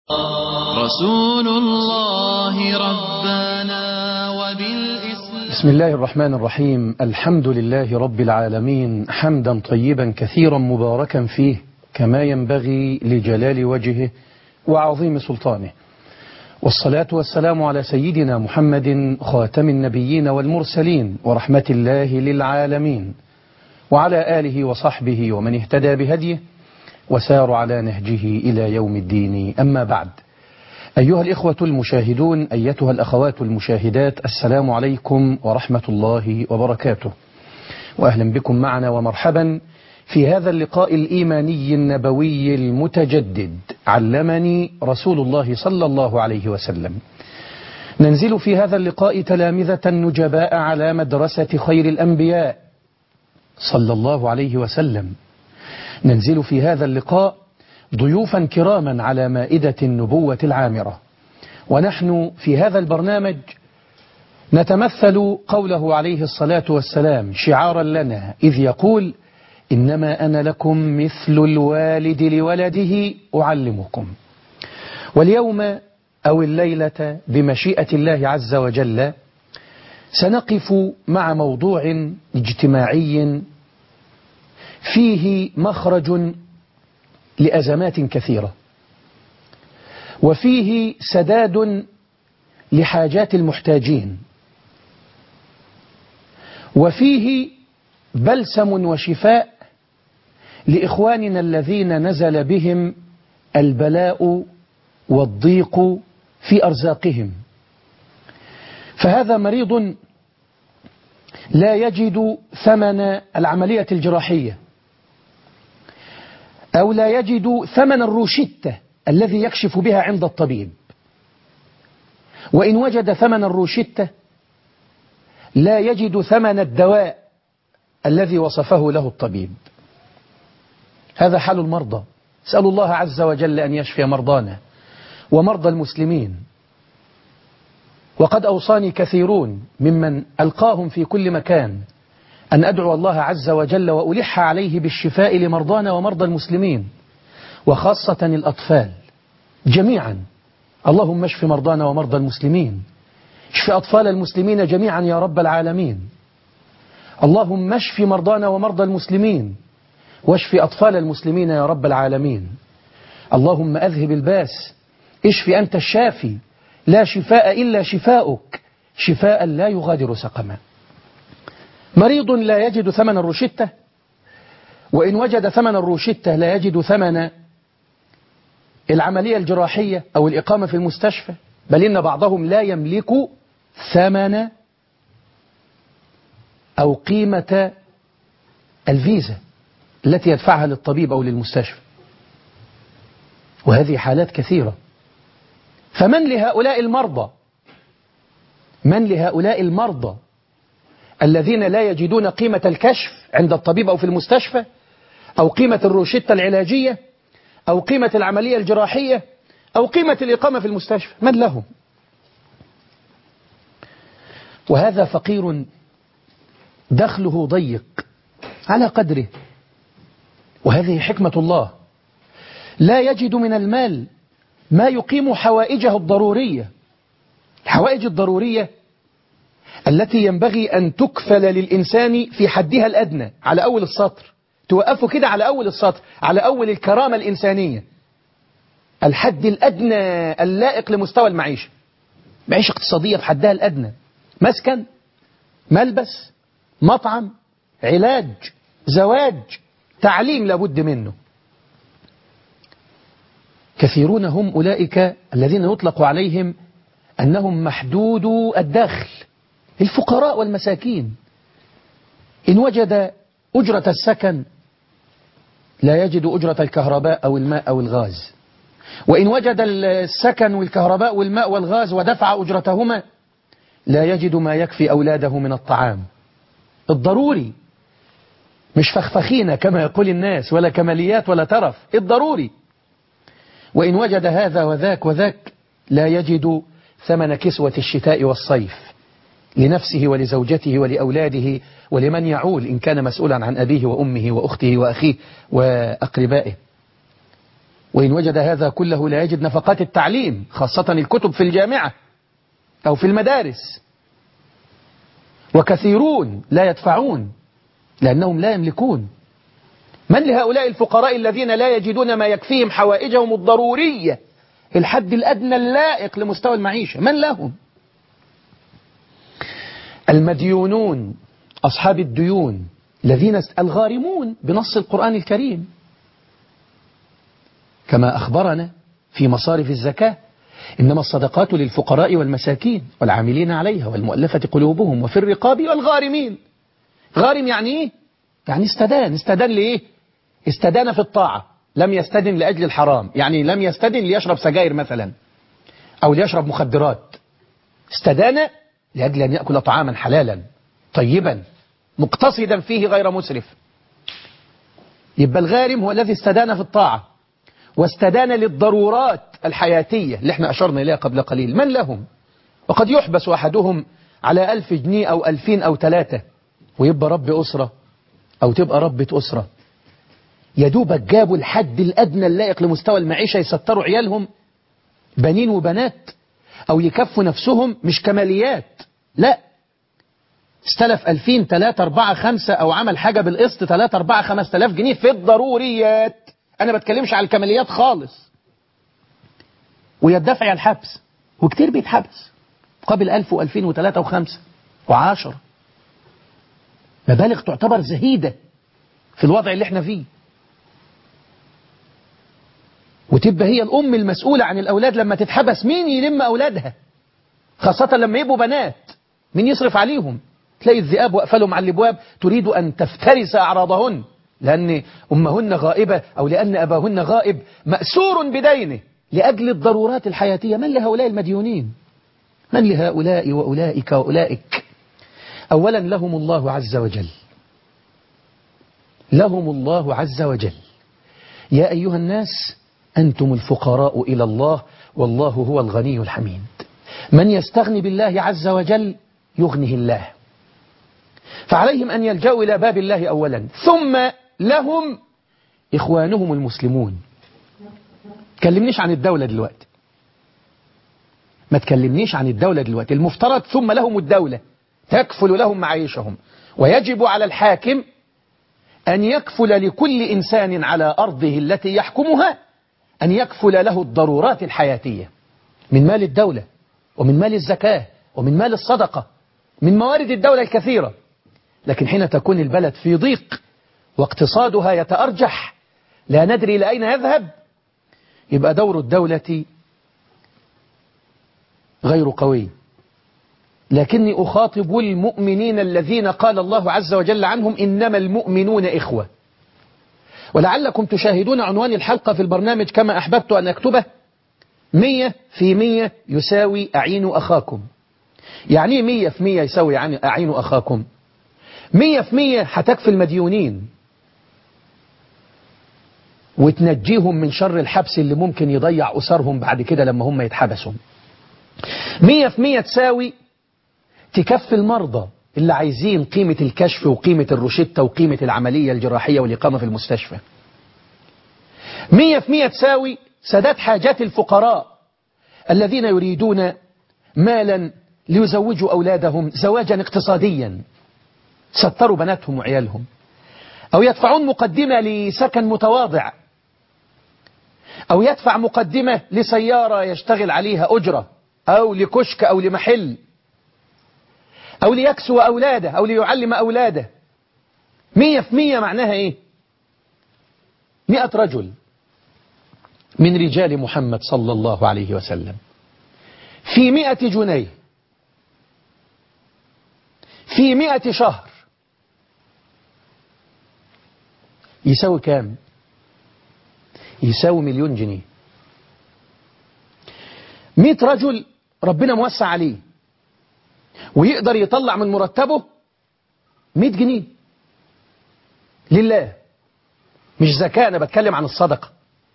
رسول الله ربنا وبالإسلام بسم الله الرحمن الرحيم الحمد لله رب العالمين حمدا طيبا كثيرا مباركا فيه كما ينبغي لجلال وجهه وعظيم سلطانه والصلاة والسلام على سيدنا محمد خاتم النبيين والمرسلين ورحمة الله للعالمين وعلى آله وصحبه ومن اهتدى بهديه وسار على نهجه إلى يوم الدين أما بعد أيها الإخوة المشاهدون أيتها الأخوات المشاهدات السلام عليكم ورحمة الله وبركاته وأهلا بكم معنا ومرحبا في هذا اللقاء الإيماني النبوي المتجدد علمني رسول الله صلى الله عليه وسلم ننزل في هذا اللقاء تلامذة نجباء على مدرسة خير الأنبياء صلى الله عليه وسلم ننزل في هذا اللقاء ضيوفا كراما على مائدة النبوة العامرة ونحن في هذا البرنامج نتمثل قوله عليه الصلاة والسلام شعارا لنا إذ يقول إنما أنا لكم مثل الوالد لولده أعلمكم واليوم أو الليلة بمشيئة الله عز وجل سنقف مع موضوع اجتماعي فيه مخرج لأزمات كثيرة وفيه سداد لحاجات المحتاجين وفيه بلسم وشفاء لإخواننا الذين نزل بهم البلاء والضيق في أرزاقهم فهذا مريض لا يجد ثمن العملية الجراحية أو لا يجد ثمن الروشتة الذي يكشف بها عند الطبيب وإن وجد ثمن الروشتة لا يجد ثمن الدواء الذي وصفه له الطبيب هذا حال المرضى اسأل الله عز وجل أن يشفي مرضانا ومرضى المسلمين وقد أوصاني كثيرون ممن ألقاهم في كل مكان أن أدعو الله عز وجل وألح عليه بالشفاء لمرضانا ومرضى المسلمين وخاصة الأطفال جميعا اللهم اشف مرضانا ومرضى المسلمين اشف أطفال المسلمين جميعا يا رب العالمين اللهم اشف مرضانا ومرضى المسلمين واشف أطفال المسلمين يا رب العالمين اللهم أذهب الباس اشف أنت الشافي لا شفاء إلا شفاؤك شفاء لا يغادر سقما مريض لا يجد ثمن الروشتة وإن وجد ثمن الروشتة لا يجد ثمن العملية الجراحية أو الإقامة في المستشفى بل إن بعضهم لا يملك ثمن أو قيمة الفيزا التي يدفعها للطبيب أو للمستشفى وهذه حالات كثيرة فمن لهؤلاء المرضى من لهؤلاء المرضى الذين لا يجدون قيمة الكشف عند الطبيب أو في المستشفى أو قيمة الروشتة العلاجية أو قيمة العملية الجراحية أو قيمة الإقامة في المستشفى من لهم وهذا فقير دخله ضيق على قدره وهذه حكمة الله لا يجد من المال ما يقيم حوائجه الضرورية الحوائج الضرورية التي ينبغي أن تكفل للإنسان في حدها الأدنى على أول السطر توقفه كده على أول السطر على أول الكرامة الإنسانية الحد الأدنى اللائق لمستوى المعيشة معيشة اقتصادية في حدها الأدنى مسكن ملبس مطعم علاج زواج تعليم لابد منه كثيرون هم أولئك الذين يطلق عليهم أنهم محدودو الدخل الفقراء والمساكين إن وجد أجرة السكن لا يجد أجرة الكهرباء أو الماء أو الغاز وإن وجد السكن والكهرباء والماء والغاز ودفع أجرتهما لا يجد ما يكفي أولاده من الطعام الضروري مش فخفخين كما يقول الناس ولا كماليات ولا ترف الضروري وإن وجد هذا وذاك وذاك لا يجد ثمن كسوة الشتاء والصيف لنفسه ولزوجته ولأولاده ولمن يعول إن كان مسؤولا عن أبيه وأمه وأخته وأخيه وأقربائه وإن وجد هذا كله لا يجد نفقات التعليم خاصة الكتب في الجامعة أو في المدارس وكثيرون لا يدفعون لأنهم لا يملكون من لهؤلاء الفقراء الذين لا يجدون ما يكفيهم حوائجهم الضرورية الحد الأدنى اللائق لمستوى المعيشة من لهم المديونون أصحاب الديون الذين الغارمون بنص القرآن الكريم كما أخبرنا في مصارف الزكاة إنما الصدقات للفقراء والمساكين والعاملين عليها والمؤلفة قلوبهم وفي الرقاب والغارمين غارم يعني إيه؟ يعني استدان استدان لإيه؟ استدان في الطاعة لم يستدن لأجل الحرام يعني لم يستدن ليشرب سجاير مثلا أو ليشرب مخدرات استدان لأجل أن يأكل طعاما حلالا طيبا مقتصدا فيه غير مسرف يبقى الغارم هو الذي استدان في الطاعة واستدان للضرورات الحياتية اللي احنا أشرنا إليها قبل قليل من لهم وقد يحبس أحدهم على ألف جنيه أو ألفين أو ثلاثة ويبقى رب أسرة أو تبقى ربة أسرة يدوبك جابوا الحد الأدنى اللائق لمستوى المعيشة يستروا عيالهم بنين وبنات أو يكفوا نفسهم مش كماليات لا استلف ألفين ثلاثة أربعة خمسة أو عمل حاجة بالقسط ثلاثة أربعة خمس تلاف جنيه في الضروريات أنا بتكلمش على الكماليات خالص ويدفع الحبس وكتير بيتحبس قبل ألف وألفين وثلاثة وخمسة وعشرة مبالغ تعتبر زهيدة في الوضع اللي احنا فيه وتبقى هي الأم المسؤولة عن الأولاد لما تتحبس مين يلم أولادها خاصة لما يبقوا بنات مين يصرف عليهم تلاقي الذئاب واقفة لهم على الابواب تريد أن تفترس أعراضهن لأن أمهن غائبة أو لأن أباهن غائب مأسور بدينه لأجل الضرورات الحياتية من لهؤلاء المديونين من لهؤلاء وأولئك وأولئك أولا لهم الله عز وجل لهم الله عز وجل يا أيها الناس أنتم الفقراء إلى الله والله هو الغني الحميد من يستغني بالله عز وجل يغنه الله فعليهم أن يلجأوا إلى باب الله أولا ثم لهم إخوانهم المسلمون تكلمنيش عن الدولة دلوقتي ما تكلمنيش عن الدولة دلوقتي المفترض ثم لهم الدولة تكفل لهم معايشهم ويجب على الحاكم أن يكفل لكل إنسان على أرضه التي يحكمها أن يكفل له الضرورات الحياتية من مال الدولة ومن مال الزكاة ومن مال الصدقة من موارد الدولة الكثيرة لكن حين تكون البلد في ضيق واقتصادها يتأرجح لا ندري لأين يذهب يبقى دور الدولة غير قوي لكني أخاطب المؤمنين الذين قال الله عز وجل عنهم إنما المؤمنون إخوة ولعلكم تشاهدون عنوان الحلقة في البرنامج كما أحببت أن أكتبه مية في مية يساوي أعين أخاكم يعني مية في مية يساوي أعين أخاكم مية في مية هتكفي المديونين وتنجيهم من شر الحبس اللي ممكن يضيع أسرهم بعد كده لما هم يتحبسوا مية في مية تساوي تكفي المرضى اللي عايزين قيمة الكشف وقيمة الروشتة وقيمة العملية الجراحية والإقامة في المستشفى مية في مية تساوي سداد حاجات الفقراء الذين يريدون مالا ليزوجوا أولادهم زواجا اقتصاديا ستروا بناتهم وعيالهم أو يدفعون مقدمة لسكن متواضع أو يدفع مقدمة لسيارة يشتغل عليها أجرة أو لكشك أو لمحل أو ليكسو أولاده أو ليعلم أولاده مية في مية معناها إيه مئة رجل من رجال محمد صلى الله عليه وسلم في مئة جنيه في مئة شهر يساوي كام يساوي مليون جنيه مئة رجل ربنا موسع عليه ويقدر يطلع من مرتبه مئة جنيه لله مش زكاة أنا بتكلم عن الصدقة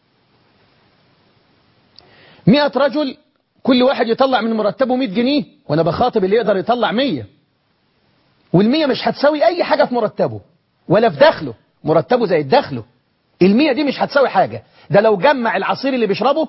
مئة رجل كل واحد يطلع من مرتبه مئة جنيه وأنا بخاطب اللي يقدر يطلع مية والمية مش هتساوي أي حاجة في مرتبه ولا في دخله مرتبه زي دخله المية دي مش هتساوي حاجة ده لو جمع العصير اللي بيشربه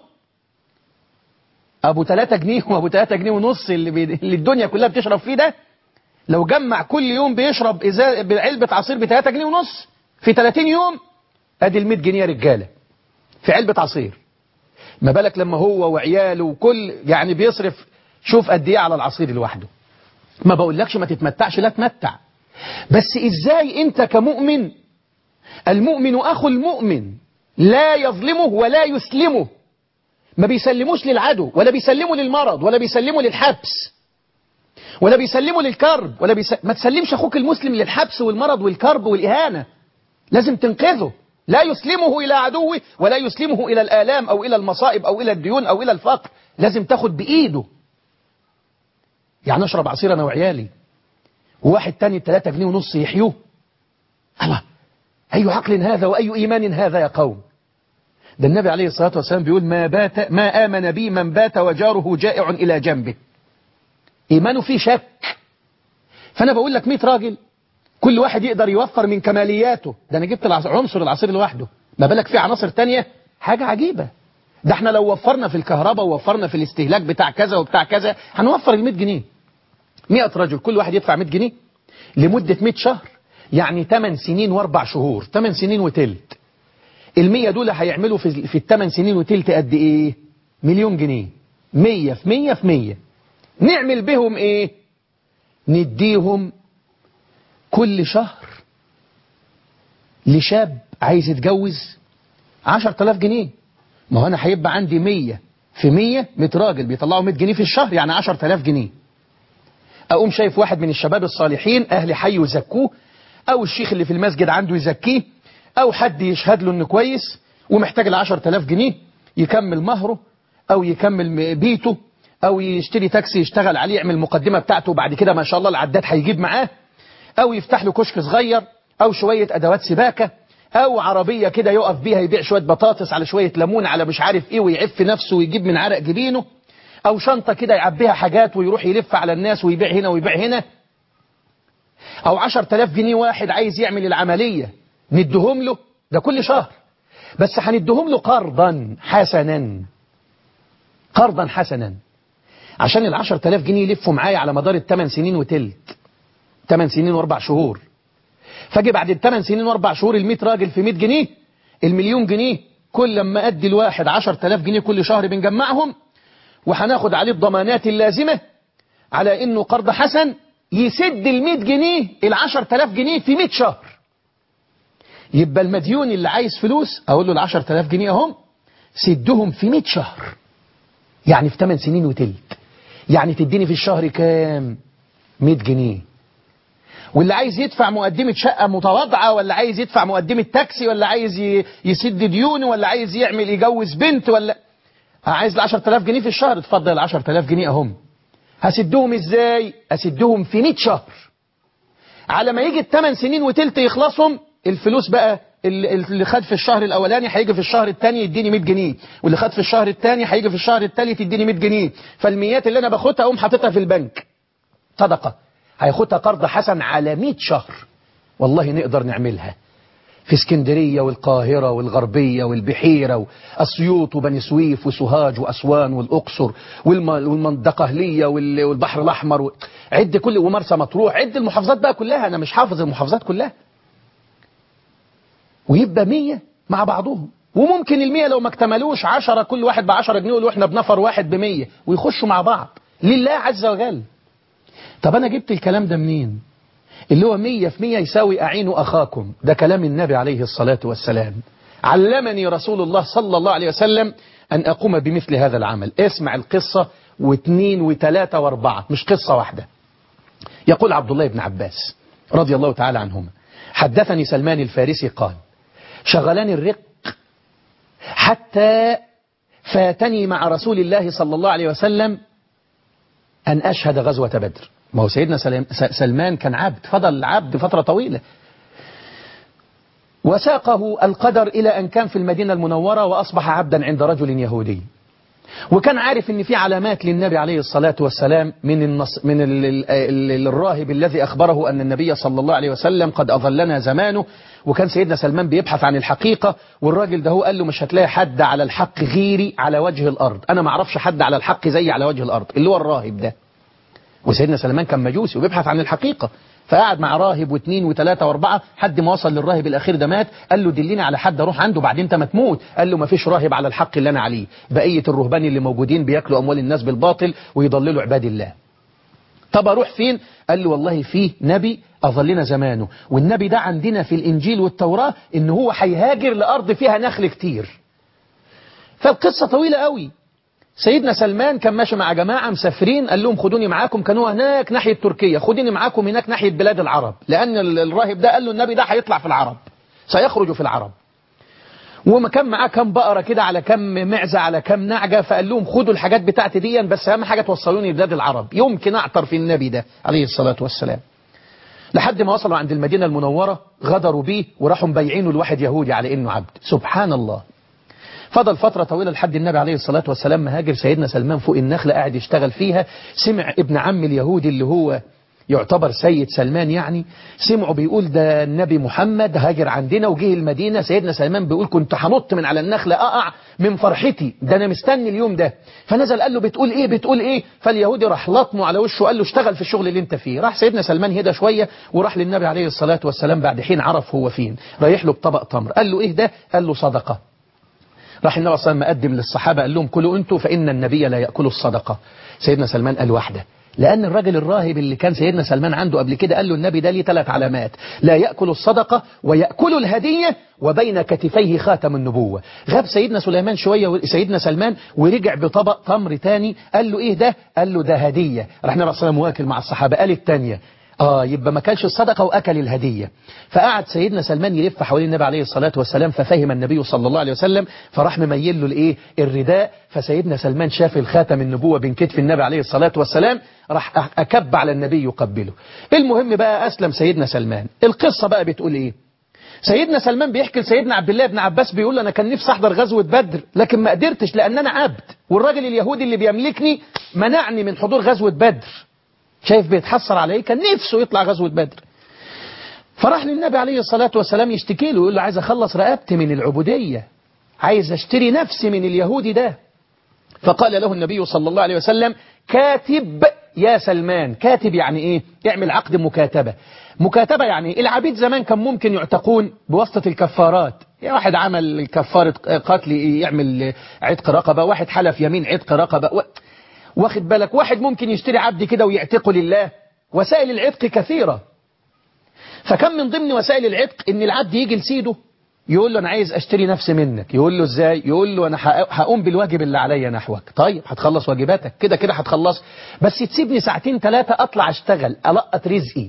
ابو 3 جنيه وابو 3 جنيه ونص اللي, بي... اللي الدنيا كلها بتشرب فيه ده لو جمع كل يوم بيشرب إزا... بعلبة عصير ب 3 جنيه ونص في 30 يوم ادي ال 100 جنيه رجاله في علبة عصير ما بالك لما هو وعياله وكل يعني بيصرف شوف قد ايه على العصير لوحده ما بقولكش ما تتمتعش لا تمتع بس ازاي انت كمؤمن المؤمن اخو المؤمن لا يظلمه ولا يسلمه ما بيسلموش للعدو ولا بيسلموا للمرض ولا بيسلموا للحبس ولا بيسلموا للكرب ولا بيس... ما تسلمش اخوك المسلم للحبس والمرض والكرب والاهانه لازم تنقذه لا يسلمه إلى عدوه ولا يسلمه إلى الآلام أو إلى المصائب أو إلى الديون أو إلى الفقر لازم تاخد بإيده يعني أشرب عصير أنا وعيالي وواحد تاني 3 جنيه ونص يحيوه الله أي عقل هذا وأي إيمان هذا يا قوم ده النبي عليه الصلاة والسلام بيقول ما, بات ما آمن بي من بات وجاره جائع إلى جنبه إيمانه فيه شك فأنا بقول لك 100 راجل كل واحد يقدر يوفر من كمالياته ده انا جبت عنصر العصير لوحده ما بالك في عناصر تانية حاجة عجيبة ده احنا لو وفرنا في الكهرباء ووفرنا في الاستهلاك بتاع كذا وبتاع كذا هنوفر ال 100 جنيه 100 رجل كل واحد يدفع 100 جنيه لمدة 100 شهر يعني 8 سنين واربع شهور 8 سنين وتلت ال 100 دول هيعملوا في في ال 8 سنين وتلت قد ايه مليون جنيه 100 في 100 في 100 نعمل بهم ايه نديهم كل شهر لشاب عايز يتجوز 10000 جنيه ما هو أنا هيبقى عندي 100 في 100 100 راجل بيطلعوا 100 جنيه في الشهر يعني 10000 جنيه أقوم شايف واحد من الشباب الصالحين أهل حي يزكوه أو الشيخ اللي في المسجد عنده يزكيه أو حد يشهد له إنه كويس ومحتاج ال 10000 جنيه يكمل مهره أو يكمل بيته أو يشتري تاكسي يشتغل عليه يعمل المقدمة بتاعته وبعد كده ما شاء الله العداد هيجيب معاه أو يفتح له كشك صغير أو شوية أدوات سباكة أو عربية كده يقف بيها يبيع شوية بطاطس على شوية ليمون على مش عارف إيه ويعف نفسه ويجيب من عرق جبينه أو شنطة كده يعبيها حاجات ويروح يلف على الناس ويبيع هنا ويبيع هنا أو عشر تلاف جنيه واحد عايز يعمل العملية ندهم له ده كل شهر بس هندهم له قرضا حسنا قرضا حسنا عشان العشر تلاف جنيه يلفوا معايا على مدار الثمان سنين وتلت 8 سنين واربع شهور فاجي بعد الثمان سنين واربع شهور ال 100 راجل في 100 جنيه المليون جنيه كل لما ادي الواحد 10000 جنيه كل شهر بنجمعهم وهناخد عليه الضمانات اللازمة على انه قرض حسن يسد ال 100 جنيه ال 10000 جنيه في 100 شهر يبقى المديون اللي عايز فلوس اقول له ال 10000 جنيه اهم سدهم في 100 شهر يعني في 8 سنين وتلت يعني تديني في الشهر كام 100 جنيه واللي عايز يدفع مقدمة شقة متواضعة ولا عايز يدفع مقدمة تاكسي ولا عايز يسد ديونه ولا عايز يعمل يجوز بنت ولا عايز ال 10000 جنيه في الشهر اتفضل ال 10000 جنيه اهم هسدهم ازاي اسدهم في 100 شهر على ما يجي الثمان سنين وتلت يخلصهم الفلوس بقى اللي خد في الشهر الاولاني هيجي في الشهر الثاني يديني 100 جنيه واللي خد في الشهر الثاني هيجي في الشهر الثالث يديني 100 جنيه فالميات اللي انا باخدها اقوم حاططها في البنك صدقه هياخدها قرض حسن على 100 شهر والله نقدر نعملها في اسكندرية والقاهرة والغربية والبحيرة وأسيوط وبني سويف وسوهاج وأسوان والأقصر والمندقهلية والبحر الأحمر عد كل ومرسى مطروح عد المحافظات بقى كلها أنا مش حافظ المحافظات كلها ويبقى مية مع بعضهم وممكن المية لو ما اكتملوش عشرة كل واحد بعشرة جنيه واحنا بنفر واحد بمية ويخشوا مع بعض لله عز وجل طب أنا جبت الكلام ده منين اللي هو مية في مية يساوي أعينوا أخاكم ده كلام النبي عليه الصلاة والسلام علمني رسول الله صلى الله عليه وسلم أن أقوم بمثل هذا العمل اسمع القصة واثنين وثلاثة واربعة مش قصة واحدة يقول عبد الله بن عباس رضي الله تعالى عنهما حدثني سلمان الفارسي قال شغلني الرق حتى فاتني مع رسول الله صلى الله عليه وسلم أن أشهد غزوة بدر ما هو سيدنا سلمان كان عبد فضل عبد فترة طويلة وساقه القدر إلى أن كان في المدينة المنورة وأصبح عبدا عند رجل يهودي وكان عارف ان في علامات للنبي عليه الصلاة والسلام من النص من ال ال ال الراهب الذي أخبره أن النبي صلى الله عليه وسلم قد أظلنا زمانه وكان سيدنا سلمان بيبحث عن الحقيقة والراجل ده هو قال له مش هتلاقي حد على الحق غيري على وجه الأرض أنا ما اعرفش حد على الحق زي على وجه الأرض اللي هو الراهب ده وسيدنا سلمان كان مجوسي وبيبحث عن الحقيقة فقعد مع راهب واثنين وثلاثة واربعة حد ما وصل للراهب الأخير ده مات قال له دليني على حد أروح عنده بعدين انت ما تموت قال له ما فيش راهب على الحق اللي أنا عليه بقية الرهبان اللي موجودين بياكلوا أموال الناس بالباطل ويضللوا عباد الله طب أروح فين قال له والله فيه نبي أظلنا زمانه والنبي ده عندنا في الإنجيل والتوراة إن هو هيهاجر لأرض فيها نخل كتير فالقصة طويلة قوي سيدنا سلمان كان ماشي مع جماعة مسافرين قال لهم خدوني معاكم كانوا هناك ناحية تركيا خدوني معاكم هناك ناحية بلاد العرب لأن الراهب ده قال له النبي ده هيطلع في العرب سيخرج في العرب وما كان معاه كام بقرة كده على كام معزة على كام نعجة فقال لهم خدوا الحاجات بتاعتي دي بس أهم حاجة توصلوني بلاد العرب يمكن أعطر في النبي ده عليه الصلاة والسلام لحد ما وصلوا عند المدينة المنورة غدروا بيه وراحوا مبيعينه لواحد يهودي على إنه عبد سبحان الله فضل فترة طويلة لحد النبي عليه الصلاة والسلام مهاجر سيدنا سلمان فوق النخلة قاعد يشتغل فيها سمع ابن عم اليهودي اللي هو يعتبر سيد سلمان يعني سمعوا بيقول ده النبي محمد هاجر عندنا وجه المدينة سيدنا سلمان بيقول كنت هنط من على النخلة أقع من فرحتي ده أنا مستني اليوم ده فنزل قال له بتقول إيه بتقول إيه فاليهودي راح لطمه على وشه قال له اشتغل في الشغل اللي انت فيه راح سيدنا سلمان هدى شوية وراح للنبي عليه الصلاة والسلام بعد حين عرف هو فين رايح له بطبق تمر قال له إيه ده قال له صدقة راح النبي صلى الله عليه وسلم مقدم للصحابة قال لهم كلوا انتوا فإن النبي لا يأكل الصدقة سيدنا سلمان قال واحدة لأن الراجل الراهب اللي كان سيدنا سلمان عنده قبل كده قال له النبي ده ليه ثلاث علامات لا يأكل الصدقة ويأكل الهدية وبين كتفيه خاتم النبوة غاب سيدنا سليمان شوية سيدنا سلمان ورجع بطبق تمر تاني قال له ايه ده قال له ده هدية راح النبي صلى الله عليه وسلم واكل مع الصحابة قال التانية آه يبقى ما كانش الصدقة وأكل الهدية فقعد سيدنا سلمان يلف حوالين النبي عليه الصلاة والسلام ففهم النبي صلى الله عليه وسلم فراح مميل له الإيه الرداء فسيدنا سلمان شاف الخاتم النبوة بين كتف النبي عليه الصلاة والسلام راح أكب على النبي يقبله المهم بقى أسلم سيدنا سلمان القصة بقى بتقول إيه سيدنا سلمان بيحكي لسيدنا عبد الله بن عباس بيقول أنا كان نفسي أحضر غزوة بدر لكن ما قدرتش لأن أنا عبد والراجل اليهودي اللي بيملكني منعني من حضور غزوة بدر شايف بيتحسر عليه كان نفسه يطلع غزوة بدر فراح للنبي عليه الصلاة والسلام يشتكي له يقول له عايز أخلص رقبتي من العبودية عايز أشتري نفسي من اليهودي ده فقال له النبي صلى الله عليه وسلم كاتب يا سلمان كاتب يعني ايه يعمل عقد مكاتبة مكاتبة يعني العبيد زمان كان ممكن يعتقون بواسطة الكفارات يا واحد عمل كفارة قتل يعمل عتق رقبة واحد حلف يمين عتق رقبة و... واخد بالك واحد ممكن يشتري عبد كده ويعتقه لله وسائل العتق كثيرة فكم من ضمن وسائل العتق ان العبد يجي لسيده يقول له انا عايز اشتري نفسي منك يقول له ازاي يقول له انا هقوم بالواجب اللي عليا نحوك طيب هتخلص واجباتك كده كده هتخلص بس تسيبني ساعتين ثلاثة اطلع اشتغل القط رزقي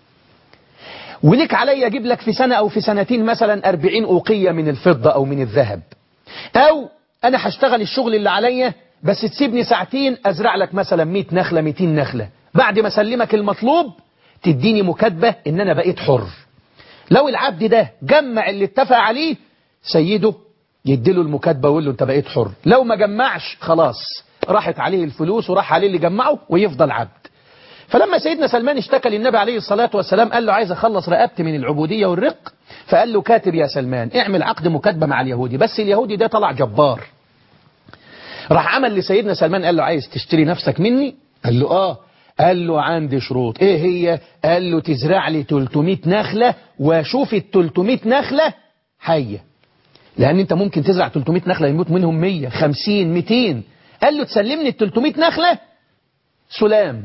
وليك عليا اجيب لك في سنة او في سنتين مثلا 40 اوقية من الفضة او من الذهب او انا هشتغل الشغل اللي عليا بس تسيبني ساعتين ازرع لك مثلا 100 نخلة 200 نخلة بعد ما اسلمك المطلوب تديني مكاتبة ان انا بقيت حر لو العبد ده جمع اللي اتفق عليه سيده يديله المكاتبة ويقول له انت بقيت حر لو ما جمعش خلاص راحت عليه الفلوس وراح عليه اللي جمعه ويفضل عبد فلما سيدنا سلمان اشتكى للنبي عليه الصلاة والسلام قال له عايز اخلص رقبتي من العبودية والرق فقال له كاتب يا سلمان اعمل عقد مكاتبة مع اليهودي بس اليهودي ده طلع جبار راح عمل لسيدنا سلمان قال له عايز تشتري نفسك مني قال له اه قال له عندي شروط ايه هي قال له تزرع لي 300 نخلة واشوف ال 300 نخلة حية لان انت ممكن تزرع 300 نخلة يموت منهم 100 50 200 قال له تسلمني ال 300 نخلة سلام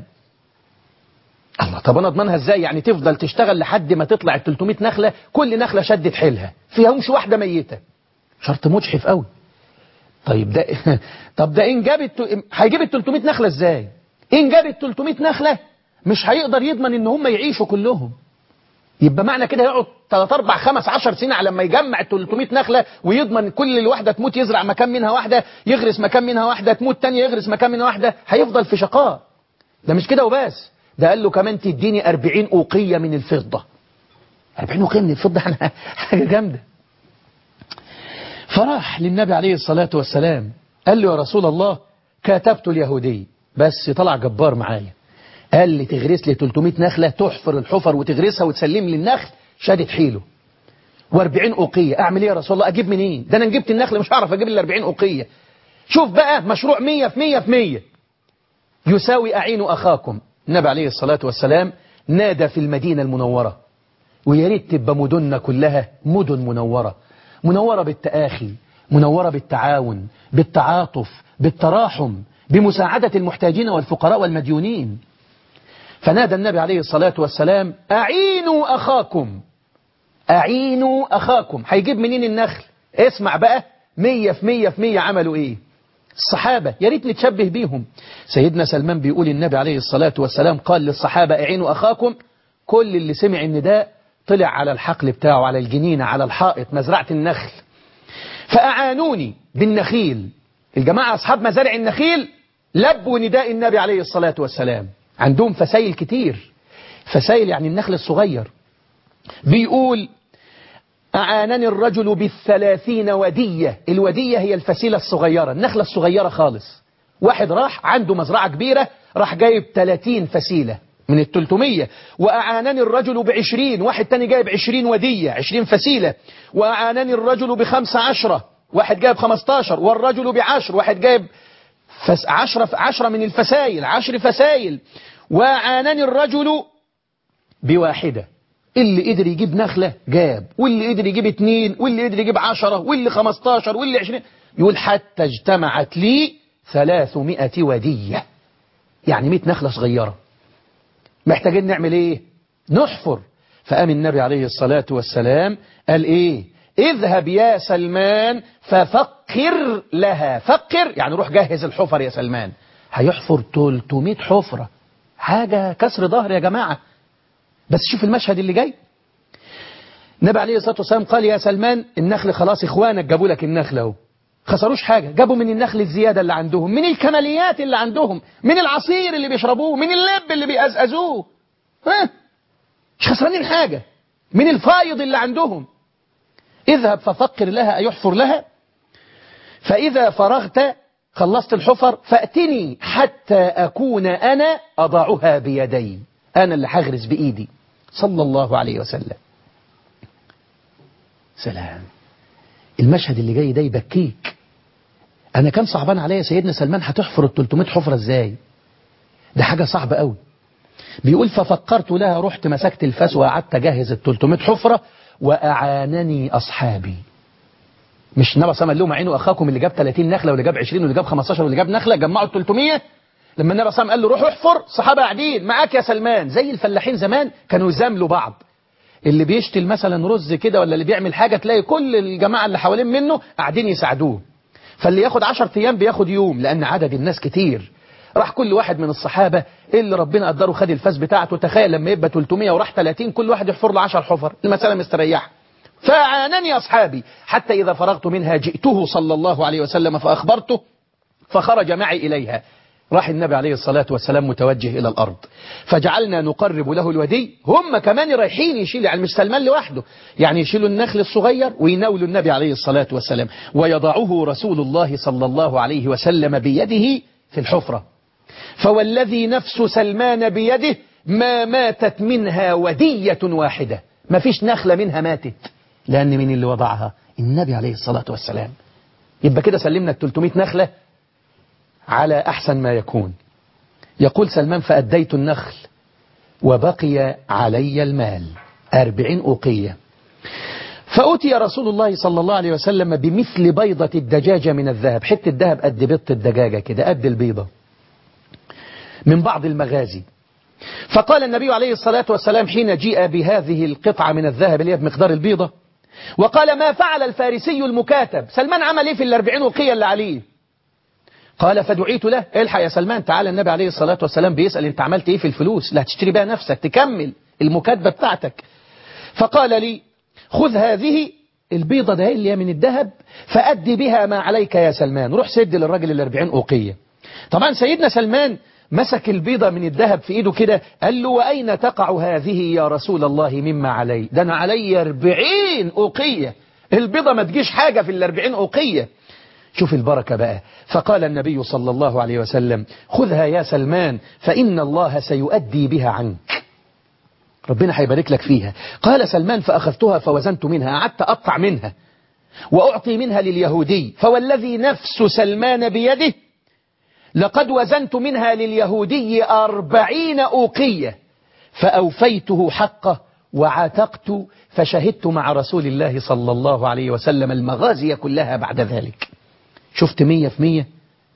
الله طب انا اضمنها ازاي يعني تفضل تشتغل لحد ما تطلع ال 300 نخلة كل نخلة شدت حيلها فيها مش واحدة ميتة شرط مجحف قوي طيب ده طب ده ان جاب الت... هيجيب ال 300 نخلة ازاي إن جاب ال 300 نخلة مش هيقدر يضمن إن هم يعيشوا كلهم يبقى معنى كده يقعد 3 4 5 10 سنين على ما يجمع ال 300 نخلة ويضمن كل الواحدة تموت يزرع مكان منها واحدة يغرس مكان منها واحدة تموت تانية يغرس مكان منها واحدة هيفضل في شقاء ده مش كده وبس ده قال له كمان تديني 40 أوقية من الفضة 40 أوقية من الفضة حاجة جامدة فراح للنبي عليه الصلاة والسلام قال له يا رسول الله كتبت اليهودي بس طلع جبار معايا قال لي تغرس لي 300 نخلة تحفر الحفر وتغرسها وتسلم لي النخل شادت حيله و40 أوقية أعمل إيه يا رسول الله أجيب منين ده أنا جبت النخل مش هعرف أجيب ال 40 أوقية شوف بقى مشروع 100 في 100 في 100 يساوي أعين أخاكم النبي عليه الصلاة والسلام نادى في المدينة المنورة ويا ريت تبقى مدننا كلها مدن منورة منورة بالتآخي منورة بالتعاون بالتعاطف بالتراحم بمساعدة المحتاجين والفقراء والمديونين فنادى النبي عليه الصلاة والسلام أعينوا أخاكم أعينوا أخاكم هيجيب منين النخل اسمع بقى مية في مية في مية عملوا إيه الصحابة يا ريت نتشبه بيهم سيدنا سلمان بيقول النبي عليه الصلاة والسلام قال للصحابة اعينوا أخاكم كل اللي سمع النداء طلع على الحقل بتاعه على الجنينة على الحائط مزرعة النخل فأعانوني بالنخيل الجماعة أصحاب مزارع النخيل لبوا نداء النبي عليه الصلاة والسلام عندهم فسايل كتير فسايل يعني النخل الصغير بيقول أعانني الرجل بالثلاثين ودية الودية هي الفسيلة الصغيرة النخلة الصغيرة خالص واحد راح عنده مزرعة كبيرة راح جايب 30 فسيلة من التلتمية وأعانني الرجل بعشرين واحد تاني جايب عشرين ودية عشرين فسيلة وأعانني الرجل بخمس عشرة واحد جايب خمستاشر والرجل بعشر واحد جايب فس عشرة, عشرة من الفسايل عشر فسايل وأعانني الرجل بواحدة اللي قدر يجيب نخلة جاب واللي قدر يجيب اتنين واللي قدر يجيب عشرة واللي خمستاشر واللي عشرين يقول حتى اجتمعت لي ثلاثمائة ودية يعني مئة نخلة صغيرة محتاجين نعمل ايه نحفر فقام النبي عليه الصلاة والسلام قال ايه اذهب يا سلمان ففقر لها فقر يعني روح جهز الحفر يا سلمان هيحفر 300 حفرة حاجة كسر ظهر يا جماعة بس شوف المشهد اللي جاي النبي عليه الصلاة والسلام قال يا سلمان النخل خلاص اخوانك جابوا لك النخل اهو خسروش حاجة جابوا من النخل الزيادة اللي عندهم من الكماليات اللي عندهم من العصير اللي بيشربوه من اللب اللي بيأزأزوه ها مش خسرانين حاجة من الفايض اللي عندهم اذهب ففقر لها أيحفر لها فإذا فرغت خلصت الحفر فأتني حتى أكون أنا أضعها بيدي أنا اللي هغرس بإيدي صلى الله عليه وسلم سلام المشهد اللي جاي ده يبكيك أنا كان صعبان عليا سيدنا سلمان هتحفر ال 300 حفرة إزاي ده حاجة صعبة قوي بيقول ففكرت لها رحت مسكت الفاس وقعدت أجهز ال 300 حفرة وأعانني أصحابي مش النبي صلى الله عليه وسلم لهم عينوا أخاكم اللي جاب 30 نخلة واللي جاب 20 واللي جاب 15 واللي جاب نخلة جمعوا ال 300 لما النبي صلى الله عليه وسلم قال له روح احفر الصحابة قاعدين معاك يا سلمان زي الفلاحين زمان كانوا يزاملوا بعض اللي بيشتل مثلا رز كده ولا اللي بيعمل حاجة تلاقي كل الجماعة اللي حوالين منه قاعدين يساعدوه فاللي ياخد 10 ايام بياخد يوم لأن عدد الناس كتير راح كل واحد من الصحابة اللي ربنا قدره خد الفاس بتاعته تخيل لما يبقى 300 وراح 30 كل واحد يحفر له 10 حفر المسألة مستريحة فعانني أصحابي حتى إذا فرغت منها جئته صلى الله عليه وسلم فأخبرته فخرج معي إليها راح النبي عليه الصلاة والسلام متوجه إلى الأرض فجعلنا نقرب له الودي هم كمان رايحين يشيلوا يعني مش سلمان لوحده يعني يشيلوا النخل الصغير ويناولوا النبي عليه الصلاة والسلام ويضعه رسول الله صلى الله عليه وسلم بيده في الحفرة فوالذي نفس سلمان بيده ما ماتت منها ودية واحدة ما فيش نخلة منها ماتت لأن من اللي وضعها النبي عليه الصلاة والسلام يبقى كده سلمنا ال 300 نخلة على أحسن ما يكون يقول سلمان فأديت النخل وبقي علي المال أربعين أوقية فأتي رسول الله صلى الله عليه وسلم بمثل بيضة الدجاجة من الذهب حتة الذهب قد بيضة الدجاجة كده قد البيضة من بعض المغازي فقال النبي عليه الصلاة والسلام حين جيء بهذه القطعة من الذهب اللي هي بمقدار البيضة وقال ما فعل الفارسي المكاتب سلمان عمل ايه في الأربعين وقية اللي عليه قال فدعيت له الحق يا سلمان تعالى النبي عليه الصلاة والسلام بيسأل انت عملت ايه في الفلوس لا هتشتري بها نفسك تكمل المكاتبة بتاعتك فقال لي خذ هذه البيضة ده اللي هي من الذهب فأدي بها ما عليك يا سلمان روح سد للراجل الأربعين أوقية طبعا سيدنا سلمان مسك البيضة من الذهب في ايده كده قال له وأين تقع هذه يا رسول الله مما علي ده أنا علي أربعين أوقية البيضة ما تجيش حاجة في الأربعين أوقية شوف البركة بقى فقال النبي صلى الله عليه وسلم خذها يا سلمان فإن الله سيؤدي بها عنك ربنا هيبارك لك فيها قال سلمان فأخذتها فوزنت منها قعدت أقطع منها وأعطي منها لليهودي فوالذي نفس سلمان بيده لقد وزنت منها لليهودي أربعين أوقية فأوفيته حقه وعاتقت فشهدت مع رسول الله صلى الله عليه وسلم المغازي كلها بعد ذلك شفت مية في مية